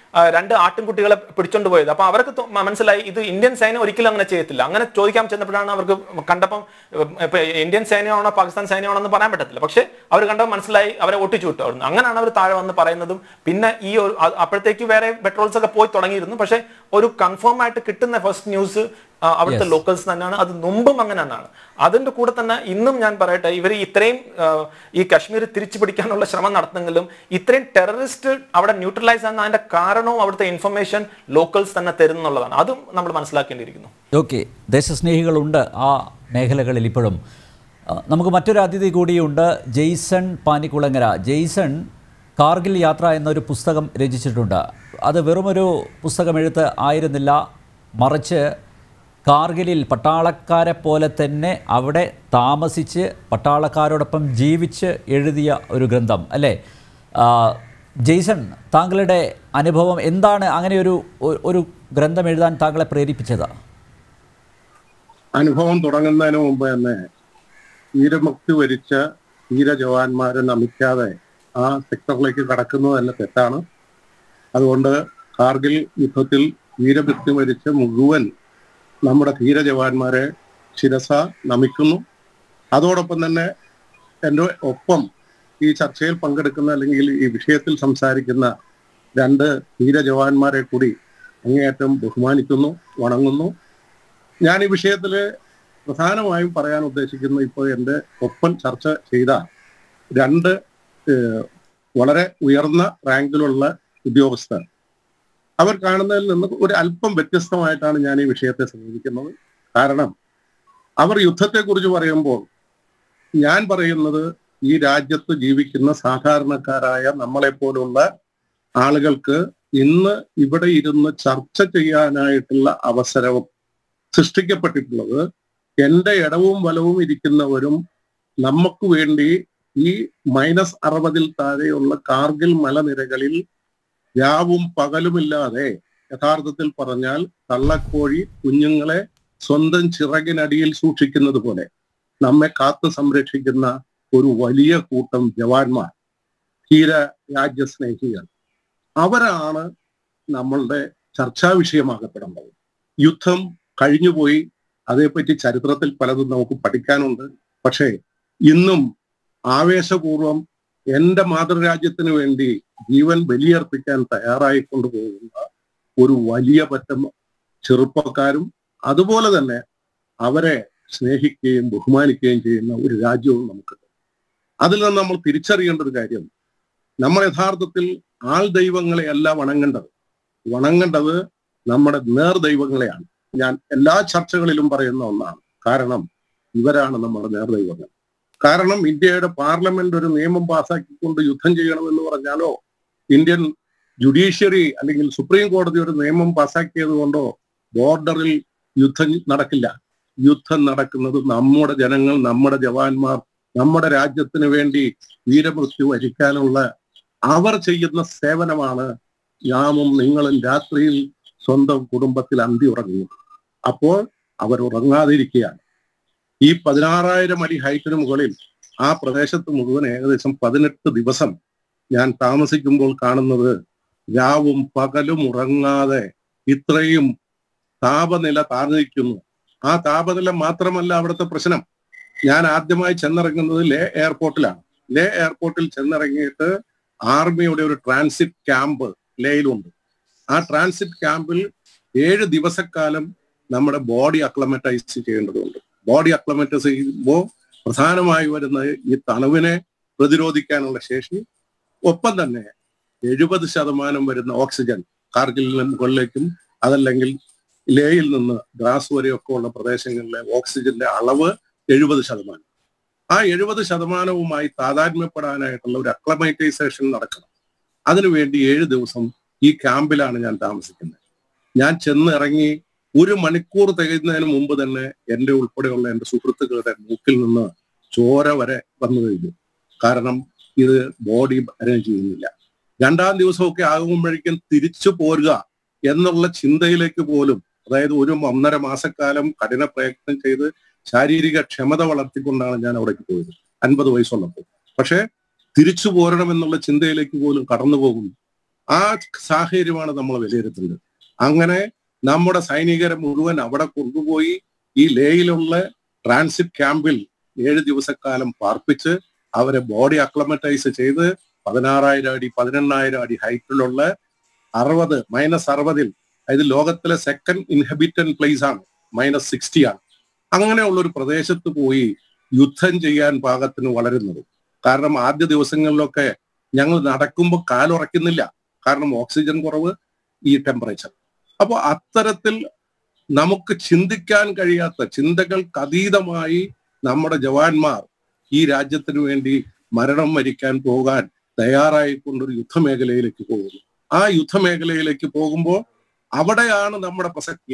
ആ, രണ്ട് ആട്ടിൻകുട്ടികളെ പിടിച്ചോണ്ട് പോയത് അപ്പൊ അവർക്ക് തോ- മ- മനസ്സിലായി ഇത് ഇന്ത്യൻ സൈന്യം ഒരിക്കലും അങ്ങനെ ചെയ്യത്തില്ല അങ്ങനെ ചോദിക്കാൻ ചെന്നപ്പോഴാണ് അവർക്ക് കണ്ടപ്പം ഉം, ഇപ്പൊ ഇന്ത്യൻ സൈന്യമാണോ പാകിസ്ഥാൻ സൈന്യമാണോ എന്ന് പറയാൻ പറ്റത്തില്ല പക്ഷെ അവർ കണ്ടപ്പോൾ മനസ്സിലായി അവരെ ഒട്ടിച്ചു വിട്ടു അവിടുന്ന് അങ്ങനെയാണ് അവർ താഴെ വന്ന് പറയുന്നതും പിന്നെ ഈ ഒരു അ- അപ്പോഴത്തേക്ക് വേറെ പെട്രോൾസ് ഒക്കെ പോയി തുടങ്ങിയിരുന്നു പക്ഷെ ഒരു കൺഫേം ആയിട്ട് കിട്ടുന്ന ഫസ്റ്റ് ന്യൂസ് അവിടുത്തെ Yes. ലോക്കൽസ് തന്നെയാണ് അത് മുമ്പും അങ്ങനെ തന്നെയാണ് അതിന്റെ കൂടെ തന്നെ ഇന്നും ഞാൻ പറയട്ടെ ഇവർ ഇത്രയും ആ, ഈ കശ്മീർ തിരിച്ചു പിടിക്കാനുള്ള ശ്രമം നടത്തുന്നെങ്കിലും ഇത്രയും ടെററിസ്റ്റ് അവിടെ ന്യൂട്രലൈസ് ആകുന്ന അതിന്റെ കാരണവും അവിടുത്തെ ഇൻഫർമേഷൻ ലോക്കൽസ് തന്നെ തരുന്നുള്ളതാണ് അതും നമ്മൾ മനസ്സിലാക്കേണ്ടിയിരിക്കുന്നു ഓക്കെ ദേശസ്നേഹികളുണ്ട് ആ മേഖലകളിൽ ഇപ്പോഴും ആ, നമുക്ക് മറ്റൊരു അതിഥി കൂടിയുണ്ട് ജെയ്സൺ പാനിക്കുളങ്ങര ജെയ്സൺ കാർഗിൽ യാത്ര എന്നൊരു പുസ്തകം രചിച്ചിട്ടുണ്ട് അത് വെറുമൊരു പുസ്തകം എഴുത്ത് ആയിരുന്നില്ല മറിച്ച് കാർഗിലിൽ പട്ടാളക്കാരെ പോലെ തന്നെ അവിടെ താമസിച്ച് പട്ടാളക്കാരോടൊപ്പം ജീവിച്ച് എഴുതിയ ഒരു ഗ്രന്ഥം അല്ലേ ആ, ജെയ്സൺ താങ്കളുടെ അനുഭവം എന്താണ് അങ്ങനെ ഒരു ഒരു- ഒരു ഗ്രന്ഥം എഴുതാൻ താങ്കളെ പ്രേരിപ്പിച്ചത് അനുഭവം തുടങ്ങുന്നതിന് മുമ്പ് തന്നെ വീരമുക്തി വരിച്ച വീര ജവാന്മാരെ നമിക്കാതെ ആ സെക്ടറിലേക്ക് കടക്കുന്നത് തന്നെ തെറ്റാണ് അതുകൊണ്ട് കാർഗിൽ യുദ്ധത്തിൽ വീരമൃത്യു വരിച്ച മുഴുവൻ നമ്മുടെ ധീര ജവാന്മാരെ ശിരസ നമിക്കുന്നു അതോടൊപ്പം തന്നെ എൻ്റെ ഒപ്പം ഈ ചർച്ചയിൽ പങ്കെടുക്കുന്ന അല്ലെങ്കിൽ ഈ വിഷയത്തിൽ സംസാരിക്കുന്ന രണ്ട് ധീര ജവാന്മാരെ കൂടി അങ്ങേയറ്റം ബഹുമാനിക്കുന്നു വണങ്ങുന്നു ഞാൻ ഈ വിഷയത്തിൽ പ്രധാനമായും പറയാൻ ഉദ്ദേശിക്കുന്ന ഇപ്പോൾ എൻ്റെ ഒപ്പം ചർച്ച ചെയ്ത രണ്ട് ഏഹ്, വളരെ ഉയർന്ന റാങ്കിലുള്ള ഉദ്യോഗസ്ഥർ അവർ കാണുന്നതിൽ നിന്ന് ഒരു അല്പം വ്യത്യസ്തമായിട്ടാണ് ഞാൻ ഈ വിഷയത്തെ സമീപിക്കുന്നത് കാരണം അവർ യുദ്ധത്തെക്കുറിച്ച് പറയുമ്പോൾ ഞാൻ പറയുന്നത് ഈ രാജ്യത്ത് ജീവിക്കുന്ന സാധാരണക്കാരായ നമ്മളെപ്പോലുള്ള ആളുകൾക്ക് ഇന്ന് ഇവിടെ ഇരുന്ന് ചർച്ച ചെയ്യാനായിട്ടുള്ള അവസരവും സൃഷ്ടിക്കപ്പെട്ടിട്ടുള്ളത് എന്റെ ഇടവും വലവും ഇരിക്കുന്നവരും നമുക്ക് വേണ്ടി ഈ മൈനസ് അറുപതിൽ താഴെയുള്ള കാർഗിൽ മലനിരകളിൽ രാവും പകലുമില്ലാതെ യഥാർത്ഥത്തിൽ പറഞ്ഞാൽ കള്ളക്കോഴി കുഞ്ഞുങ്ങളെ സ്വന്തം ചിറകിനടിയിൽ സൂക്ഷിക്കുന്നത് പോലെ നമ്മെ കാത്തു സംരക്ഷിക്കുന്ന ഒരു വലിയ കൂട്ടം ജവാന്മാർ ധീര രാജ്യസ്നേഹികൾ അവരാണ് നമ്മളുടെ ചർച്ചാ വിഷയമാകപ്പെടേണ്ടത് യുദ്ധം കഴിഞ്ഞുപോയി അതേപ്പറ്റി ചരിത്രത്തിൽ പലതും നമുക്ക് പഠിക്കാനുണ്ട് പക്ഷേ ഇന്നും ആവേശപൂർവം എന്റെ മാതൃരാജ്യത്തിന് വേണ്ടി ജീവൻ ബലിയർപ്പിക്കാൻ തയ്യാറായിക്കൊണ്ടു പോകുന്ന ഒരു വലിയ പറ്റം ചെറുപ്പക്കാരും അതുപോലെ തന്നെ അവരെ സ്നേഹിക്കുകയും ബഹുമാനിക്കുകയും ചെയ്യുന്ന ഒരു രാജ്യവും നമുക്കുണ്ട് അതിൽ നിന്ന് നമ്മൾ തിരിച്ചറിയേണ്ട ഒരു കാര്യം നമ്മൾ യഥാർത്ഥത്തിൽ ആൾ ദൈവങ്ങളെ അല്ല വണങ്ങേണ്ടത് വണങ്ങേണ്ടത് നമ്മുടെ നേർ ദൈവങ്ങളെയാണ് ഞാൻ എല്ലാ ചർച്ചകളിലും പറയുന്ന ഒന്നാണ് കാരണം ഇവരാണ് നമ്മുടെ നേർദൈവങ്ങൾ കാരണം ഇന്ത്യയുടെ പാർലമെന്റ് ഒരു നിയമം പാസാക്കിക്കൊണ്ട് യുദ്ധം ചെയ്യണമെന്ന് പറഞ്ഞാലോ ഇന്ത്യൻ ജുഡീഷ്യറി അല്ലെങ്കിൽ സുപ്രീം കോടതി ഒരു നിയമം പാസാക്കിയത് കൊണ്ടോ ബോർഡറിൽ യുദ്ധം നടക്കില്ല യുദ്ധം നടക്കുന്നത് നമ്മുടെ ജനങ്ങൾ നമ്മുടെ ജവാന്മാർ നമ്മുടെ രാജ്യത്തിന് വേണ്ടി വീരമൃത്യു വരിക്കാനുള്ള അവർ ചെയ്യുന്ന സേവനമാണ് ഞാമും നിങ്ങളും രാത്രിയിൽ സ്വന്തം കുടുംബത്തിൽ അന്തി ഉറങ്ങുന്നത് അപ്പോൾ അവർ ഉറങ്ങാതിരിക്കുകയാണ് ഈ പതിനാറായിരം അടി ഹൈറ്റിന് മുകളിൽ ആ പ്രദേശത്ത് മുഴുവൻ ഏകദേശം പതിനെട്ട് ദിവസം ഞാൻ താമസിക്കുമ്പോൾ കാണുന്നത് രാവും പകലും ഉറങ്ങാതെ ഇത്രയും താപനില താഴ്ന്നിരിക്കുന്നു ആ താപനില മാത്രമല്ല അവിടുത്തെ പ്രശ്നം ഞാൻ ആദ്യമായി ചെന്നിറങ്ങുന്നത് ലേ എയർപോർട്ടിലാണ് ലേ എയർപോർട്ടിൽ ചെന്നിറങ്ങിയിട്ട് ആർമിയുടെ ഒരു ട്രാൻസിറ്റ് ക്യാമ്പ് ലേയിലുണ്ട് ആ ട്രാൻസിറ്റ് ക്യാമ്പിൽ ഏഴ് ദിവസക്കാലം നമ്മുടെ ബോഡി അക്ലമറ്റൈസ് ചെയ്യേണ്ടതുണ്ട് ബോഡി അക്ലമറ്റൈസ് ചെയ്യുമ്പോൾ പ്രധാനമായി വരുന്ന ഈ തണുവിനെ പ്രതിരോധിക്കാനുള്ള ശേഷി ഒപ്പം തന്നെ എഴുപത് ശതമാനം വരുന്ന ഓക്സിജൻ കാർഗിലിന് മുകളിലേക്കും അതല്ലെങ്കിൽ ലേയിൽ നിന്ന് ദ്രാസ് വരെയൊക്കെ ഉള്ള പ്രദേശങ്ങളിലെ ഓക്സിജന്റെ അളവ് എഴുപത് ശതമാനം ആ എഴുപത് ശതമാനവുമായി താതാത്മ്യപ്പെടാനായിട്ടുള്ള ഒരു അക്ലമൈറ്റൈസേഷൻ നടക്കണം അതിനുവേണ്ടി ഏഴ് ദിവസം ഈ ക്യാമ്പിലാണ് ഞാൻ താമസിക്കുന്നത് ഞാൻ ചെന്ന് ഇറങ്ങി ഒരു മണിക്കൂർ തികയുന്നതിന് മുമ്പ് തന്നെ എൻ്റെ ഉൾപ്പെടെയുള്ള എൻ്റെ സുഹൃത്തുക്കളുടെ മൂക്കിൽ നിന്ന് ചോര വരെ വന്നു കഴിഞ്ഞു കാരണം ഇത് ബോഡി അറേഞ്ച് ചെയ്യുന്നില്ല രണ്ടാം ദിവസമൊക്കെ ആകുമ്പോഴേക്കും തിരിച്ചു പോരുക എന്നുള്ള ചിന്തയിലേക്ക് പോലും അതായത് ഒരു ഒന്നര മാസക്കാലം കഠിന പ്രയത്നം ചെയ്ത് ശാരീരിക ക്ഷമത വളർത്തിക്കൊണ്ടാണ് ഞാൻ അവിടേക്ക് പോയത് അൻപത് വയസ്സുള്ളപ്പോൾ പക്ഷെ തിരിച്ചു പോരണം എന്നുള്ള ചിന്തയിലേക്ക് പോലും കടന്നു പോകുന്നു ആ സാഹചര്യമാണ് നമ്മൾ വിലയിരുത്തുന്നത് അങ്ങനെ നമ്മുടെ സൈനികരെ മുഴുവൻ അവിടെ കൊണ്ടുപോയി ഈ ലേയിലുള്ള ട്രാൻസിറ്റ് ക്യാമ്പിൽ ഏഴ് ദിവസക്കാലം പാർപ്പിച്ച് അവരെ ബോഡി അക്ലമറ്റൈസ് ചെയ്ത് പതിനാറായിരം അടി പതിനെണ്ണായിരം അടി ഹൈറ്റിലുള്ള അറുപത് മൈനസ് അറുപതിൽ ഇത് ലോകത്തിലെ സെക്കൻഡ് ഇൻഹബിറ്റൻ പ്ലേസ് ആണ് മൈനസ് സിക്സ്റ്റി ആണ് അങ്ങനെയുള്ള ഒരു പ്രദേശത്ത് പോയി യുദ്ധം ചെയ്യാൻ പാകത്തിന് വളരുന്നത് കാരണം ആദ്യ ദിവസങ്ങളിലൊക്കെ ഞങ്ങൾ നടക്കുമ്പോൾ കാലുറയ്ക്കുന്നില്ല കാരണം ഓക്സിജൻ കുറവ് ഈ ടെമ്പറേച്ചർ അപ്പോൾ അത്തരത്തിൽ നമുക്ക് ചിന്തിക്കാൻ കഴിയാത്ത ചിന്തകൾക്ക് അതീതമായി നമ്മുടെ ജവാന്മാർ ഈ രാജ്യത്തിന് വേണ്ടി മരണം വരിക്കാൻ പോകാൻ തയ്യാറായിക്കൊണ്ടൊരു യുദ്ധമേഖലയിലേക്ക് പോകുന്നു ആ യുദ്ധമേഖലയിലേക്ക് പോകുമ്പോൾ അവിടെയാണ് നമ്മുടെ പ്രസക്തി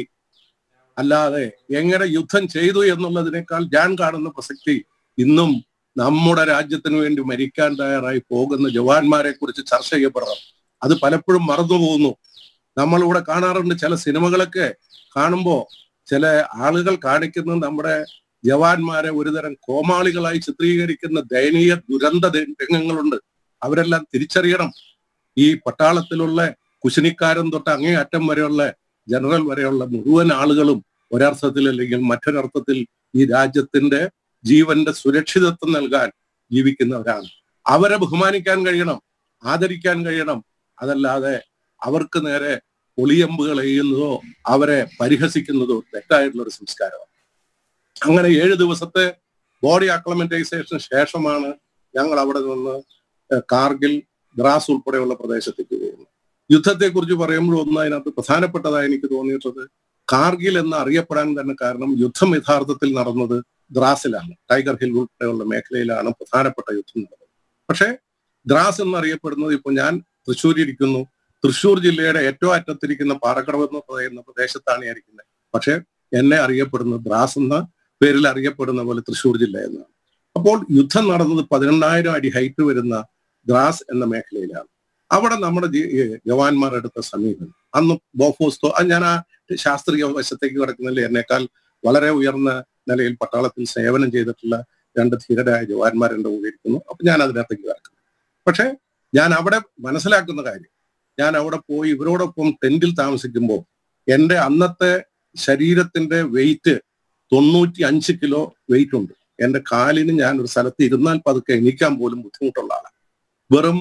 അല്ലാതെ എങ്ങനെ യുദ്ധം ചെയ്തു എന്നുള്ളതിനേക്കാൾ ഞാൻ കാണുന്ന പ്രസക്തി ഇന്നും നമ്മുടെ രാജ്യത്തിന് വേണ്ടി മരിക്കാൻ തയ്യാറായി പോകുന്ന ജവാന്മാരെ കുറിച്ച് ചർച്ച ചെയ്യപ്പെടണം അത് പലപ്പോഴും മറന്നു പോകുന്നു നമ്മളിവിടെ കാണാറുണ്ട് ചില സിനിമകളൊക്കെ കാണുമ്പോൾ ചില ആളുകൾ കാണിക്കുന്ന നമ്മുടെ ജവാന്മാരെ ഒരുതരം കോമാളികളായി ചിത്രീകരിക്കുന്ന ദയനീയ ദുരന്ത രംഗങ്ങളുണ്ട് അവരെല്ലാം തിരിച്ചറിയണം ഈ പട്ടാളത്തിലുള്ള കുശിനിക്കാരൻ തൊട്ട് അങ്ങേ അറ്റം വരെയുള്ള ജനറൽ വരെയുള്ള മുഴുവൻ ആളുകളും ഒരർത്ഥത്തിൽ അല്ലെങ്കിൽ മറ്റൊരർത്ഥത്തിൽ ഈ രാജ്യത്തിന്റെ ജീവന്റെ സുരക്ഷിതത്വം നൽകാൻ ജീവിക്കുന്നവരാണ് അവരെ ബഹുമാനിക്കാൻ കഴിയണം ആദരിക്കാൻ കഴിയണം അതല്ലാതെ അവർക്ക് നേരെ ഒളിയമ്പുകൾ എയ്യുന്നതോ അവരെ പരിഹസിക്കുന്നതോ തെറ്റായിട്ടുള്ള ഒരു സംസ്കാരമാണ് അങ്ങനെ ഏഴ് ദിവസത്തെ ബോഡി അക്ലമറ്റൈസേഷന് ശേഷമാണ് ഞങ്ങൾ അവിടെ നിന്ന് കാർഗിൽ ദ്രാസ് ഉൾപ്പെടെയുള്ള പ്രദേശത്തേക്ക് പോകുന്നത് യുദ്ധത്തെക്കുറിച്ച് പറയുമ്പോൾ ഒന്ന് അതിനകത്ത് പ്രധാനപ്പെട്ടതായി എനിക്ക് തോന്നിയിട്ടുള്ളത് കാർഗിൽ എന്ന് അറിയപ്പെടാൻ തന്നെ കാരണം യുദ്ധം യഥാർത്ഥത്തിൽ നടന്നത് ദ്രാസിലാണ് ടൈഗർ ഹിൽ ഉൾപ്പെടെയുള്ള മേഖലയിലാണ് പ്രധാനപ്പെട്ട യുദ്ധം നടന്നത് പക്ഷേ ദ്രാസ് എന്നറിയപ്പെടുന്നത് ഇപ്പൊ ഞാൻ തൃശ്ശൂർ ഇരിക്കുന്നു തൃശ്ശൂർ ജില്ലയുടെ ഏറ്റവും അറ്റത്തിരിക്കുന്ന പാറക്കടവ് എന്ന് പറയുന്ന പ്രദേശത്താണ് ഞാൻ ഇരിക്കുന്നത് പക്ഷെ എന്നെ അറിയപ്പെടുന്നത് ദ്രാസ് എന്ന പേരിൽ അറിയപ്പെടുന്ന പോലെ തൃശ്ശൂർ ജില്ല എന്നാണ് അപ്പോൾ യുദ്ധം നടന്നത് പതിനെണ്ണായിരം അടി ഹൈറ്റ് വരുന്ന ദ്രാസ് എന്ന മേഖലയിലാണ് അവിടെ നമ്മുടെ ജവാന്മാർ എടുത്ത സമീപനം അന്ന് ബോഫോസ്റ്റോ അത് ഞാൻ ആ ശാസ്ത്രീയ വശത്തേക്ക് കിടക്കുന്നില്ല എന്നേക്കാൾ വളരെ ഉയർന്ന നിലയിൽ പട്ടാളത്തിൽ സേവനം ചെയ്തിട്ടുള്ള രണ്ട് ധീരരായ ജവാന്മാർ എൻ്റെ കൂടെ ഇരിക്കുന്നു അപ്പൊ ഞാൻ അതിനകത്തേക്ക് കിടക്കുന്നു പക്ഷെ ഞാൻ അവിടെ മനസ്സിലാക്കുന്ന കാര്യം ഞാൻ അവിടെ പോയി ഇവരോടൊപ്പം ടെന്റിൽ താമസിക്കുമ്പോൾ എൻ്റെ അന്നത്തെ ശരീരത്തിന്റെ വെയിറ്റ് തൊണ്ണൂറ്റി അഞ്ച് കിലോ വെയിറ്റ് ഉണ്ട് എൻ്റെ കാലിന് ഞാൻ ഒരു സ്ഥലത്ത് ഇരുന്നാൽ പതുക്കെ എണീക്കാൻ പോലും ബുദ്ധിമുട്ടുള്ള ആളാണ് വെറും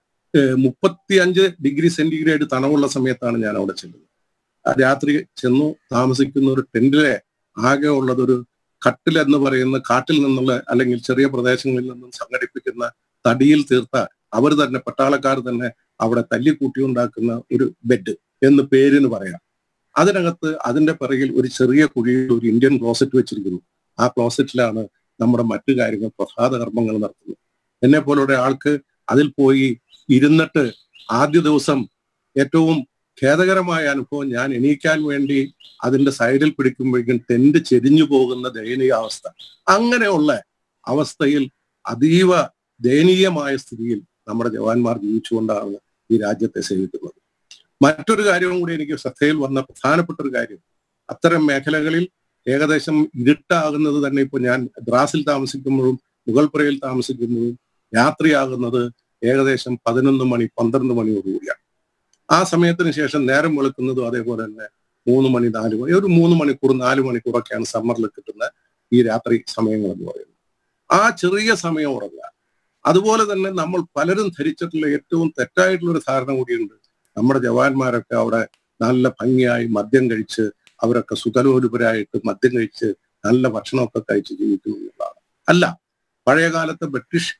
മുപ്പത്തി അഞ്ച് ഡിഗ്രി സെന്റിഗ്രേഡ് തണവുള്ള സമയത്താണ് ഞാൻ അവിടെ ചെല്ലുന്നത് രാത്രി ചെന്നു താമസിക്കുന്ന ഒരു ടെന്റിലെ ആകെ ഉള്ളതൊരു കട്ടിൽ എന്ന് പറയുന്ന കാട്ടിൽ നിന്നുള്ള അല്ലെങ്കിൽ ചെറിയ പ്രദേശങ്ങളിൽ നിന്നും സംഘടിപ്പിക്കുന്ന തടിയിൽ തീർത്ത അവർ തന്നെ പട്ടാളക്കാർ തന്നെ അവിടെ തല്ലിക്കൂട്ടി ഉണ്ടാക്കുന്ന ഒരു ബെഡ് എന്ന് പേരിന് പറയാം അതിനകത്ത് അതിന്റെ പിറകിൽ ഒരു ചെറിയ കുഴിയിൽ ഒരു ഇന്ത്യൻ ക്ലോസറ്റ് വെച്ചിരിക്കുന്നു ആ ക്ലോസറ്റിലാണ് നമ്മുടെ മറ്റു കാര്യങ്ങൾ പ്രഭാത കർമ്മങ്ങൾ നടത്തുന്നത് എന്നെ പോലെ ആൾക്ക് അതിൽ പോയി ഇരുന്നിട്ട് ആദ്യ ദിവസം ഏറ്റവും ഖേദകരമായ അനുഭവം ഞാൻ എണീക്കാൻ വേണ്ടി അതിന്റെ സൈഡിൽ പിടിക്കുമ്പോഴേക്കും ടെന്റ് ചെരിഞ്ഞു പോകുന്ന ദയനീയ അവസ്ഥ അങ്ങനെയുള്ള അവസ്ഥയിൽ അതീവ ദയനീയമായ സ്ഥിതിയിൽ നമ്മുടെ ജവാന്മാർ ജീവിച്ചുകൊണ്ടാണ് ഈ രാജ്യത്തെ സേവിക്കുന്നത് മറ്റൊരു കാര്യവും കൂടി എനിക്ക് ശ്രദ്ധയിൽ വന്ന പ്രധാനപ്പെട്ട ഒരു കാര്യം അത്തരം മേഖലകളിൽ ഏകദേശം ഇരുട്ടാകുന്നത് തന്നെ ഇപ്പൊ ഞാൻ ദ്രാസിൽ താമസിക്കുമ്പോഴും മുഗൾപുരയിൽ താമസിക്കുമ്പോഴും രാത്രിയാകുന്നത് ഏകദേശം പതിനൊന്ന് മണി പന്ത്രണ്ട് മണിയോടുകൂടിയാണ് ആ സമയത്തിന് ശേഷം നേരം വെളുക്കുന്നതും അതേപോലെ തന്നെ മൂന്ന് മണി നാല് മണി ഒരു മൂന്ന് മണിക്കൂർ നാല് മണിക്കൂറൊക്കെയാണ് സമ്മറിൽ കിട്ടുന്ന ഈ രാത്രി സമയങ്ങൾ എന്ന് പറയുന്നത് ആ ചെറിയ സമയം ഉറങ്ങുക അതുപോലെ തന്നെ നമ്മൾ പലരും ധരിച്ചിട്ടുള്ള ഏറ്റവും തെറ്റായിട്ടുള്ള ഒരു ധാരണ കൂടിയുണ്ട് നമ്മുടെ ജവാന്മാരൊക്കെ അവിടെ നല്ല ഭംഗിയായി മദ്യം കഴിച്ച് അവരൊക്കെ സുഖലോലുപരായിട്ട് മദ്യം കഴിച്ച് നല്ല ഭക്ഷണമൊക്കെ കഴിച്ച് ജീവിക്കുന്നു എന്നുള്ളതാണ് അല്ല പഴയ കാലത്തെ ബ്രിട്ടീഷ്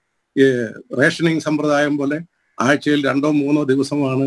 റേഷനിങ് സമ്പ്രദായം പോലെ ആഴ്ചയിൽ രണ്ടോ മൂന്നോ ദിവസമാണ്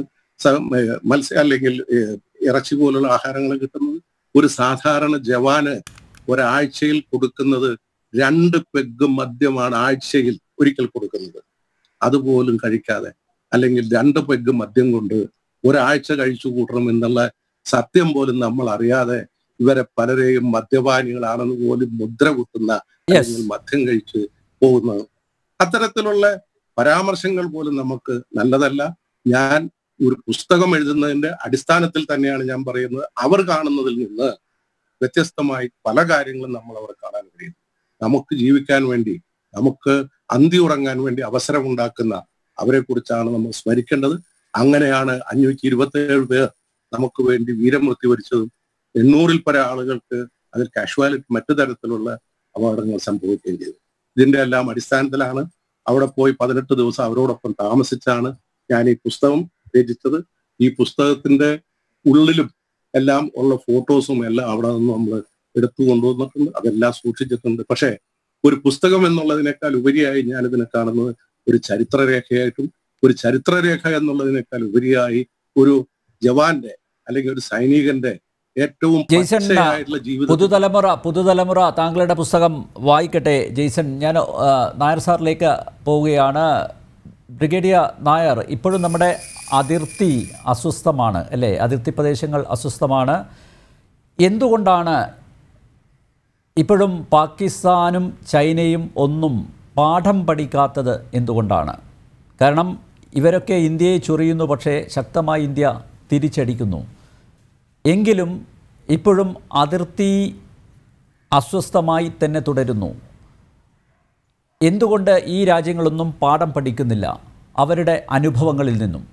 മത്സ്യ അല്ലെങ്കിൽ ഇറച്ചി പോലുള്ള ആഹാരങ്ങൾ കിട്ടുന്നത് ഒരു സാധാരണ ജവാന് ഒരാഴ്ചയിൽ കൊടുക്കുന്നത് രണ്ട് പെഗ് മദ്യമാണ് ആഴ്ചയിൽ ഒരിക്കൽ കൊടുക്കുന്നത് അതുപോലും കഴിക്കാതെ അല്ലെങ്കിൽ രണ്ട് പെഗ് മദ്യം കൊണ്ട് ഒരാഴ്ച കഴിച്ചു കൂട്ടണം എന്നുള്ള സത്യം പോലും നമ്മൾ അറിയാതെ ഇവരെ പലരെയും മദ്യപാനികളാണെന്ന് പോലും മുദ്ര കുത്തുന്ന അല്ലെങ്കിൽ മദ്യം കഴിച്ച് പോകുന്നത് അത്തരത്തിലുള്ള പരാമർശങ്ങൾ പോലും നമുക്ക് നല്ലതല്ല ഞാൻ ഒരു പുസ്തകം എഴുതുന്നതിന്റെ അടിസ്ഥാനത്തിൽ തന്നെയാണ് ഞാൻ പറയുന്നത് അവർ കാണുന്നതിൽ നിന്ന് വ്യത്യസ്തമായി പല കാര്യങ്ങളും നമ്മൾ അവർ കാണാൻ കഴിയും നമുക്ക് ജീവിക്കാൻ വേണ്ടി നമുക്ക് അന്തി ഉറങ്ങാൻ വേണ്ടി അവസരമുണ്ടാക്കുന്ന അവരെ കുറിച്ചാണ് നമ്മൾ സ്മരിക്കേണ്ടത് അങ്ങനെയാണ് അഞ്ഞൂറ്റി ഇരുപത്തി ഏഴ് പേർ നമുക്ക് വേണ്ടി വീരമൃത്യു വരിച്ചതും എണ്ണൂറിൽ പര ആളുകൾക്ക് അതിൽ കാഷ്വാലിറ്റി മറ്റു തരത്തിലുള്ള അപകടങ്ങൾ സംഭവിക്കുകയും ചെയ്തു ഇതിന്റെ എല്ലാം അടിസ്ഥാനത്തിലാണ് അവിടെ പോയി പതിനെട്ട് ദിവസം അവരോടൊപ്പം താമസിച്ചാണ് ഞാൻ ഈ പുസ്തകം രചിച്ചത് ഈ പുസ്തകത്തിന്റെ ഉള്ളിലും എല്ലാം ഉള്ള ഫോട്ടോസും എല്ലാം അവിടെ നിന്ന് നമ്മൾ എടുത്തു കൊണ്ടുവന്നിട്ടുണ്ട് അതെല്ലാം സൂക്ഷിച്ചിട്ടുണ്ട് പക്ഷേ ഒരു പുസ്തകം എന്നുള്ളതിനേക്കാൾ ഉപരിയായി ഞാൻ ഇതിനെ കാണുന്നത് ഒരു ചരിത്രരേഖയായിട്ടും ഒരു ചരിത്രരേഖ എന്നുള്ളതിനേക്കാൾ ഉപരിയായി ഒരു ജവാന്റെ അല്ലെങ്കിൽ ഒരു സൈനികന്റെ ഏറ്റവും ജെയ്സൺ, പച്ചയായിട്ടുള്ള ജീവിതം പുതുതലമുറ പുതുതലമുറ താങ്കളുടെ പുസ്തകം വായിക്കട്ടെ ജെയ്സൺ ഞാൻ ആ, നായർ സാറിലേക്ക് പോവുകയാണ് ബ്രിഗേഡിയർ നായർ ഇപ്പോഴും നമ്മുടെ അതിർത്തി അസ്വസ്ഥമാണ് അല്ലേ അതിർത്തി പ്രദേശങ്ങൾ അസ്വസ്ഥമാണ് എന്തുകൊണ്ടാണ് ഇപ്പോഴും പാകിസ്ഥാനും ചൈനയും ഒന്നും പാഠം പഠിക്കാത്തത് എന്തുകൊണ്ടാണ് കാരണം ഇവരൊക്കെ ഇന്ത്യയെ ചൊറിയുന്നു പക്ഷേ ശക്തമായി ഇന്ത്യ തിരിച്ചടിക്കുന്നു എങ്കിലും ഇപ്പോഴും അതിർത്തി അസ്വസ്ഥമായി തന്നെ തുടരുന്നു എന്തുകൊണ്ട് ഈ രാജ്യങ്ങളൊന്നും പാഠം പഠിക്കുന്നില്ല അവരുടെ അനുഭവങ്ങളിൽ നിന്നും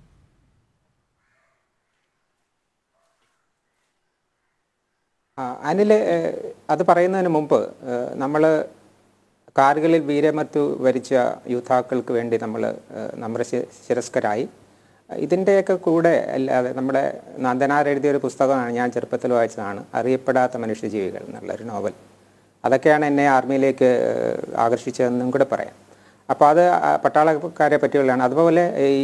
ആ, അനിൽ ഏഹ്, അത് പറയുന്നതിന് മുമ്പ് നമ്മൾ കാർഗിലിൽ വീരമൃത്യു വരിച്ച യൂഥാക്കൾക്ക് വേണ്ടി നമ്മൾ നമ്മുടെ ശി- ശിരസ്കരായി ഇതിൻ്റെയൊക്കെ കൂടെ അല്ലാതെ നമ്മുടെ നന്ദനാർ എഴുതിയ ഒരു പുസ്തകമാണ് ഞാൻ ചെറുപ്പത്തിൽ വായിച്ചതാണ് അറിയപ്പെടാത്ത മനുഷ്യജീവികൾ എന്നുള്ളൊരു നോവൽ അതൊക്കെയാണ് എന്നെ ആർമിയിലേക്ക് ഏഹ്, ആകർഷിച്ചതെന്നും കൂടെ പറയാം അപ്പോൾ അത് ആ പട്ടാളക്കാരെ പറ്റിയുള്ളതാണ് അതുപോലെ ഈ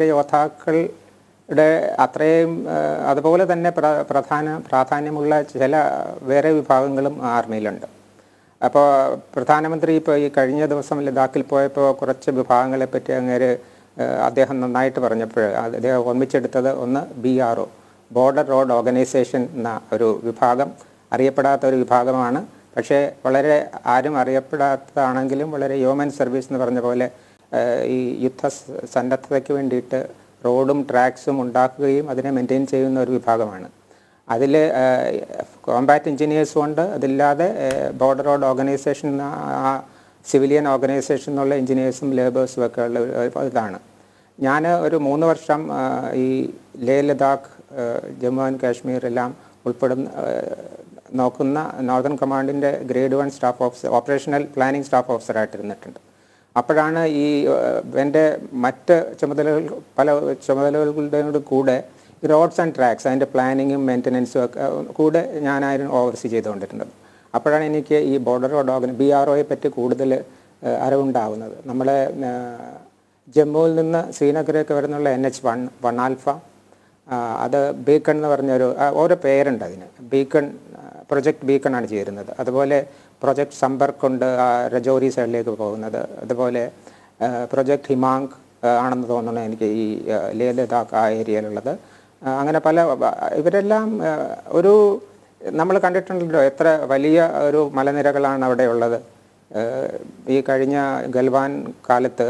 വീരയോദ്ധാക്കളുടെ അത്രയും ഏഹ്, അതുപോലെ തന്നെ പ്ര- പ്രധാന പ്രാധാന്യമുള്ള ചില വേറെ വിഭാഗങ്ങളും ആർമിയിലുണ്ട് അപ്പോൾ പ്രധാനമന്ത്രി ഇപ്പോൾ ഈ കഴിഞ്ഞ ദിവസം ലഡാക്കിൽ പോയപ്പോൾ കുറച്ച് വിഭാഗങ്ങളെ പറ്റി അങ്ങേര് ഏഹ്, അദ്ദേഹം നന്നായിട്ട് പറഞ്ഞപ്പോൾ അദ്ദേഹം ഓർമ്മിച്ചെടുത്തത് ഒന്ന് B R O border road organisation എന്ന ഒരു വിഭാഗം അറിയപ്പെടാത്ത ഒരു വിഭാഗമാണ് പക്ഷേ വളരെ ആരും അറിയപ്പെടാത്തതാണെങ്കിലും വളരെ ഹ്യൂമൻ സർവീസ് എന്ന് പറഞ്ഞ പോലെ ഏഹ്, ഈ യുദ്ധ സ- സന്നദ്ധതയ്ക്ക് വേണ്ടിയിട്ട് റോഡും ട്രാക്സും ഉണ്ടാക്കുകയും അതിനെ മെയിൻറ്റെയിൻ ചെയ്യുന്ന ഒരു വിഭാഗമാണ് അതിൽ കോമ്പാറ്റ് എഞ്ചിനീയേഴ്സും ഉണ്ട് അതില്ലാതെ ബോർഡർ റോഡ് ഓർഗനൈസേഷൻ എന്ന ആ സിവിലിയൻ ഓർഗനൈസേഷൻ എന്നുള്ള എഞ്ചിനീയേഴ്സും ലേബേഴ്സും ഒക്കെ ഉള്ള ഒരു- ഒരു ഇതാണ് ഞാൻ ഒരു മൂന്ന് വർഷം ആ, ഈ ലേ ലഡാക്ക് ആ, ജമ്മു ആൻഡ് കാശ്മീർ എല്ലാം ഉൾപ്പെടുന്ന ആ, നോക്കുന്ന നോർത്തേൺ കമാൻഡിൻ്റെ grade one staff officer operational planning staff ഓഫീസറായിട്ടിരുന്നിട്ടുണ്ട് അപ്പോഴാണ് ഈ ഏഹ്, എൻ്റെ മറ്റ് ചുമതലകൾ പല ചുമതലകളുടെ കൂടെ ഈ റോഡ്സ് ആൻഡ് ട്രാക്സ് അതിൻ്റെ പ്ലാനിങ്ങും മെയിൻ്റനൻസും ഒക്കെ ഏഹ്, കൂടെ ഞാനായിരുന്നു ഓവർസി ചെയ്തുകൊണ്ടിരുന്നത് അപ്പോഴാണ് എനിക്ക് ഈ border road organ B R ഒയെ പറ്റി കൂടുതൽ ഏഹ്, അറിവുണ്ടാവുന്നത് നമ്മളെ ഏഹ്, ജമ്മുവിൽ നിന്ന് ശ്രീനഗറിലേക്ക് വരുന്നുള്ള N H one one alpha ആ, അത് ബീക്കൺ എന്ന് പറഞ്ഞൊരു ആ, ഓരോ പേരുണ്ട് അതിന് ബീക്കൺ പ്രൊജക്ട് ബീക്കൺ ആണ് ചേരുന്നത് അതുപോലെ പ്രൊജക്ട് സമ്പർക്ക് ഉണ്ട് ആ, രജോരി സൈഡിലേക്ക് പോകുന്നത് അതുപോലെ പ്രൊജക്ട് ഹിമാങ് ആ, ആണെന്ന് തോന്നുന്നു എനിക്ക് ഈ ആ, ലേ ലഡാക്ക് ആ ഏരിയയിലുള്ളത് ആ, അങ്ങനെ പല ആ, ഇവരെല്ലാം ആ, ഒരു നമ്മൾ കണ്ടിട്ടുണ്ടല്ലോ എത്ര വലിയ ഒരു മലനിരകളാണ് അവിടെ ഉള്ളത് ഏഹ് ഈ കഴിഞ്ഞ ഗൽവാൻ കാലത്ത്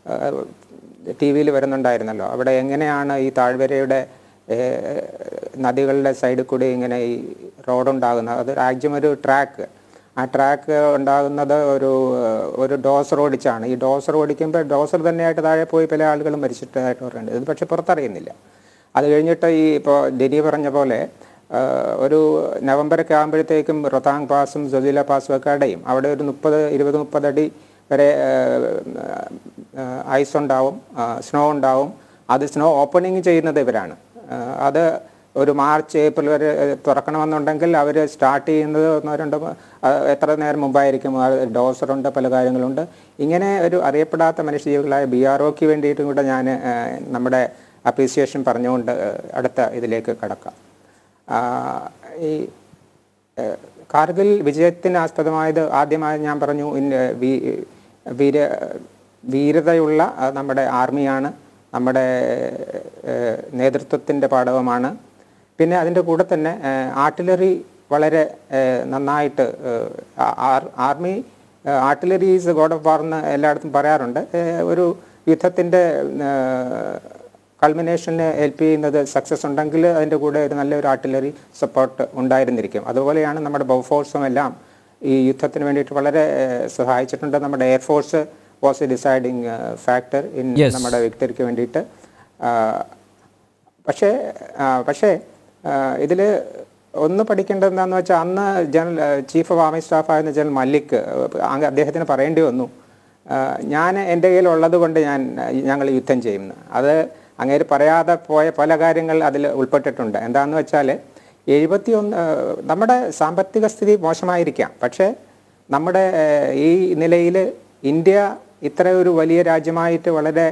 ടി വിയിൽ വരുന്നുണ്ടായിരുന്നല്ലോ അവിടെ എങ്ങനെയാണ് ഈ താഴ്വരയുടെ ഏഹ്, നദികളുടെ സൈഡിൽ കൂടി ഇങ്ങനെ ഈ റോഡ് ഉണ്ടാകുന്നത് അത് രാജ്യം ഒരു ട്രാക്ക് ആ ട്രാക്ക് ഉണ്ടാകുന്നത് ഒരു ഏഹ്, ഒരു ഡോസർ ഓടിച്ചാണ് ഈ ഡോസർ ഓടിക്കുമ്പോൾ ഡോസർ തന്നെയായിട്ട് താഴെ പോയി പല ആളുകളും മരിച്ചിട്ടായിട്ട് പറയുന്നുണ്ട് ഇത് പക്ഷെ പുറത്തറിയുന്നില്ല അത് കഴിഞ്ഞിട്ട് ഈ ഇപ്പോൾ ഡെനി പറഞ്ഞ പോലെ ആഹ് ഒരു നവംബറൊക്കെ ആകുമ്പോഴത്തേക്കും റൊത്താങ് പാസും സൊസീല പാസും ഒക്കെ അടയും അവിടെ ഒരു മുപ്പത് ഇരുപത് മുപ്പത് അടി വരെ ഐസ് ഉണ്ടാവും സ്നോ ഉണ്ടാവും അത് സ്നോ ഓപ്പണിങ് ചെയ്യുന്നത് ഇവരാണ് ആഹ് അത് ഒരു മാർച്ച് ഏപ്രിൽ വരെ ഏഹ്, തുറക്കണമെന്നുണ്ടെങ്കിൽ അവർ സ്റ്റാർട്ട് ചെയ്യുന്നത് ഒന്നോ രണ്ടോ ആഹ്, എത്ര നേരം മുമ്പായിരിക്കും ഡോസറുണ്ട് പല കാര്യങ്ങളുണ്ട് ഇങ്ങനെ ഒരു അറിയപ്പെടാത്ത മനുഷ്യജീവികളായ ബി ആർ ഒക്ക് വേണ്ടിയിട്ടും കൂടെ ഞാൻ നമ്മുടെ അപ്രീസിയേഷൻ പറഞ്ഞുകൊണ്ട് ഏഹ്, അടുത്ത ഇതിലേക്ക് കടക്കാം ആ, ഈ ഏഹ്, കാർഗിൽ വിജയത്തിന് ആസ്പദമായത് ആദ്യമായി ഞാൻ പറഞ്ഞു ഇൻ- വീ- വീര വീരതയുള്ള ആ, നമ്മുടെ ആർമിയാണ് നമ്മുടെ ഏഹ്, നേതൃത്വത്തിൻ്റെ പാഠവുമാണ് പിന്നെ അതിൻ്റെ കൂടെ തന്നെ ആർട്ടിലറി വളരെ ഏഹ്, നന്നായിട്ട് ഏഹ്, ആ- ആർ- army artillery is god of war എന്ന് എല്ലായിടത്തും പറയാറുണ്ട് ഏഹ്, ഒരു യുദ്ധത്തിൻ്റെ കൾമിനേഷന് ഹെൽപ്പ് ചെയ്യുന്നത് സക്സസ് ഉണ്ടെങ്കിൽ അതിൻ്റെ കൂടെ ഒരു നല്ലൊരു ആർട്ടിലറി സപ്പോർട്ട് ഉണ്ടായിരുന്നിരിക്കും അതുപോലെയാണ് നമ്മുടെ ബോഫോഴ്സും എല്ലാം ഈ യുദ്ധത്തിന് വേണ്ടിയിട്ട് വളരെ ഏഹ്, സഹായിച്ചിട്ടുണ്ട് നമ്മുടെ air force was a deciding factor in Yes. നമ്മുടെ വ്യക്തിക്ക് വേണ്ടിയിട്ട് ആ, പക്ഷേ ആ, പക്ഷേ ഇതിൽ ഒന്ന് പഠിക്കേണ്ടത് എന്താണെന്ന് വെച്ചാൽ അന്ന് ജനറൽ ചീഫ് ഓഫ് ആർമി സ്റ്റാഫായിരുന്ന ജനറൽ മല്ലിക് അങ്ങ് അദ്ദേഹത്തിന് പറയേണ്ടി വന്നു ആ, ഞാൻ എൻ്റെ കയ്യിലുള്ളത് കൊണ്ട് ഞാൻ ഞങ്ങൾ യുദ്ധം ചെയ്യുന്നു അത് അങ്ങേര് പറയാതെ പോയ പല കാര്യങ്ങൾ അതിൽ ഉൾപ്പെട്ടിട്ടുണ്ട് എന്താണെന്ന് വെച്ചാൽ എഴുപത്തി ഒന്ന് നമ്മുടെ സാമ്പത്തിക സ്ഥിതി മോശമായിരിക്കാം പക്ഷേ നമ്മുടെ ഏഹ്, ഈ നിലയിൽ ഇന്ത്യ ഇത്ര ഒരു വലിയ രാജ്യമായിട്ട് വളരെ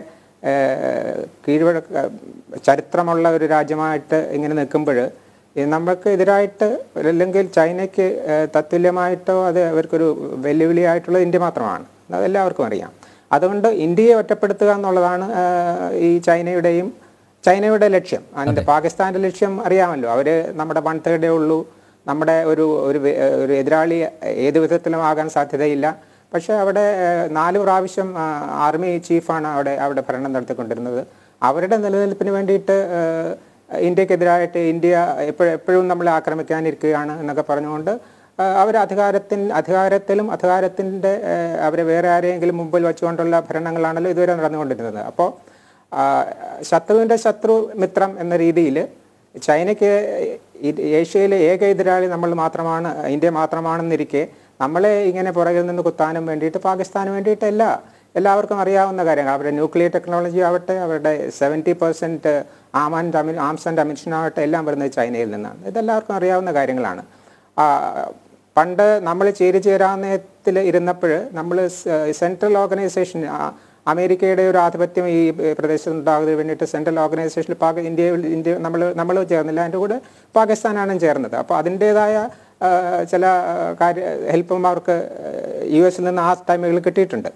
ഏഹ്, കീഴ്വഴ ചരിത്രമുള്ള ഒരു രാജ്യമായിട്ട് ഇങ്ങനെ നിൽക്കുമ്പോൾ നമുക്ക് എതിരായിട്ട് അല്ലെങ്കിൽ ചൈനയ്ക്ക് ഏഹ്, തത്തുല്യമായിട്ടോ അത് അവർക്കൊരു വെല്ലുവിളിയായിട്ടുള്ളത് ഇന്ത്യ മാത്രമാണ് അതെല്ലാവർക്കും അറിയാം അതുകൊണ്ട് ഇന്ത്യയെ ഒറ്റപ്പെടുത്തുക എന്നുള്ളതാണ് ഏഹ്, ഈ ചൈനയുടെയും ചൈനയുടെ ലക്ഷ്യം അതിൻ്റെ പാകിസ്ഥാന്റെ ലക്ഷ്യം അറിയാമല്ലോ അവര് നമ്മുടെ വൺ തേർഡേ ഉള്ളൂ നമ്മുടെ ഒരു ഒരു വെ- ഒരു എതിരാളി ഏത് വിധത്തിലും ആകാൻ സാധ്യതയില്ല പക്ഷേ അവിടെ ഏഹ്, നാല് പ്രാവശ്യം ആ, ആർമി ചീഫാണ് അവിടെ അവിടെ ഭരണം നടത്തിക്കൊണ്ടിരുന്നത് അവരുടെ നിലനിൽപ്പിന് വേണ്ടിയിട്ട് ഏഹ്, ഇന്ത്യക്കെതിരായിട്ട് ഇന്ത്യ എപ്പോഴും എപ്പോഴും നമ്മളെ ആക്രമിക്കാനിരിക്കുകയാണ് എന്നൊക്കെ പറഞ്ഞുകൊണ്ട് അവർ അധികാരത്തിൻ അധികാരത്തിലും അധികാരത്തിൻ്റെ അവരെ വേറെ ആരെയെങ്കിലും മുമ്പിൽ വെച്ചുകൊണ്ടുള്ള ഭരണങ്ങളാണല്ലോ ഇതുവരെ നടന്നുകൊണ്ടിരുന്നത് അപ്പോൾ ആ, ശത്രുവിൻ്റെ ശത്രു മിത്രം എന്ന രീതിയിൽ ചൈനയ്ക്ക് ഇത് ഏഷ്യയിലെ ഏക എതിരാളി നമ്മൾ മാത്രമാണ് ഇന്ത്യ മാത്രമാണെന്നിരിക്കെ നമ്മളെ ഇങ്ങനെ പുറകിൽ നിന്ന് കുത്താനും വേണ്ടിയിട്ട് പാകിസ്ഥാന് വേണ്ടിയിട്ടല്ല എല്ലാവർക്കും അറിയാവുന്ന കാര്യങ്ങൾ അവരുടെ ന്യൂക്ലിയർ ടെക്നോളജി ആവട്ടെ അവരുടെ സെവൻറ്റി പെർസെൻറ്റ് ആം ആൻഡ് അമി ആംസ് ആൻഡ് അമിഷൻ ആവട്ടെ എല്ലാം വരുന്നത് ചൈനയിൽ നിന്നാണ് ഇതെല്ലാവർക്കും അറിയാവുന്ന കാര്യങ്ങളാണ് ആ, പണ്ട് നമ്മൾ ചേരി ചേരാന്നത്തിൽ ഇരുന്നപ്പോൾ നമ്മൾ സെൻട്രൽ ഓർഗനൈസേഷൻ അമേരിക്കയുടെ ഒരു ആധിപത്യം ഈ പ്രദേശത്ത് ഉണ്ടാകുന്നതിന് വേണ്ടിയിട്ട് സെൻട്രൽ ഓർഗനൈസേഷനിൽ പാക ഇന്ത്യയിൽ ഇന്ത്യ നമ്മൾ നമ്മൾ ചേർന്നില്ല അതിൻ്റെ കൂടെ പാകിസ്ഥാനാണ് ചേർന്നത് അപ്പോൾ അതിൻ്റേതായ ആ, ചില ആ, കാര്യ ഹെൽപ്പും അവർക്ക് യു എസിൽ നിന്ന് ആ ടൈമുകളിൽ കിട്ടിയിട്ടുണ്ട്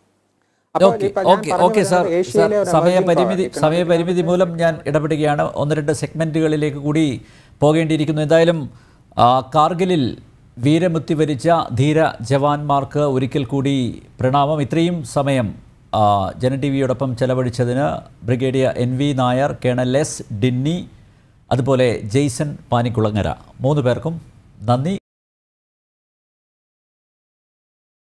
അപ്പോൾ ഓക്കെ ഇപ്പം ഞാൻ ഓക്കെ പറഞ്ഞു ഓക്കെ സാർ വരുന്നത് ഏഷ്യയിലെ ഒരു emerging സമയപരിമിതി power. സമയപരിമിതി മൂലം ഞാൻ ഇടപെടുകയാണ് ഒന്ന് രണ്ട് സെഗ്മെൻറ്റുകളിലേക്ക് കൂടി പോകേണ്ടിയിരിക്കുന്നു എന്തായാലും ആ, കാർഗിലിൽ വീരമൃത്യു വരിച്ച ധീര ജവാന്മാർക്ക് ഒരിക്കൽ കൂടി പ്രണാമം ഇത്രയും സമയം ആ, ജന ടി വിയോടൊപ്പം ചെലവഴിച്ചതിന് brigadier N V Nair colonel S Dinny അതുപോലെ ജെയ്സൺ പാനിക്കുളങ്ങര മൂന്ന് പേർക്കും നന്ദി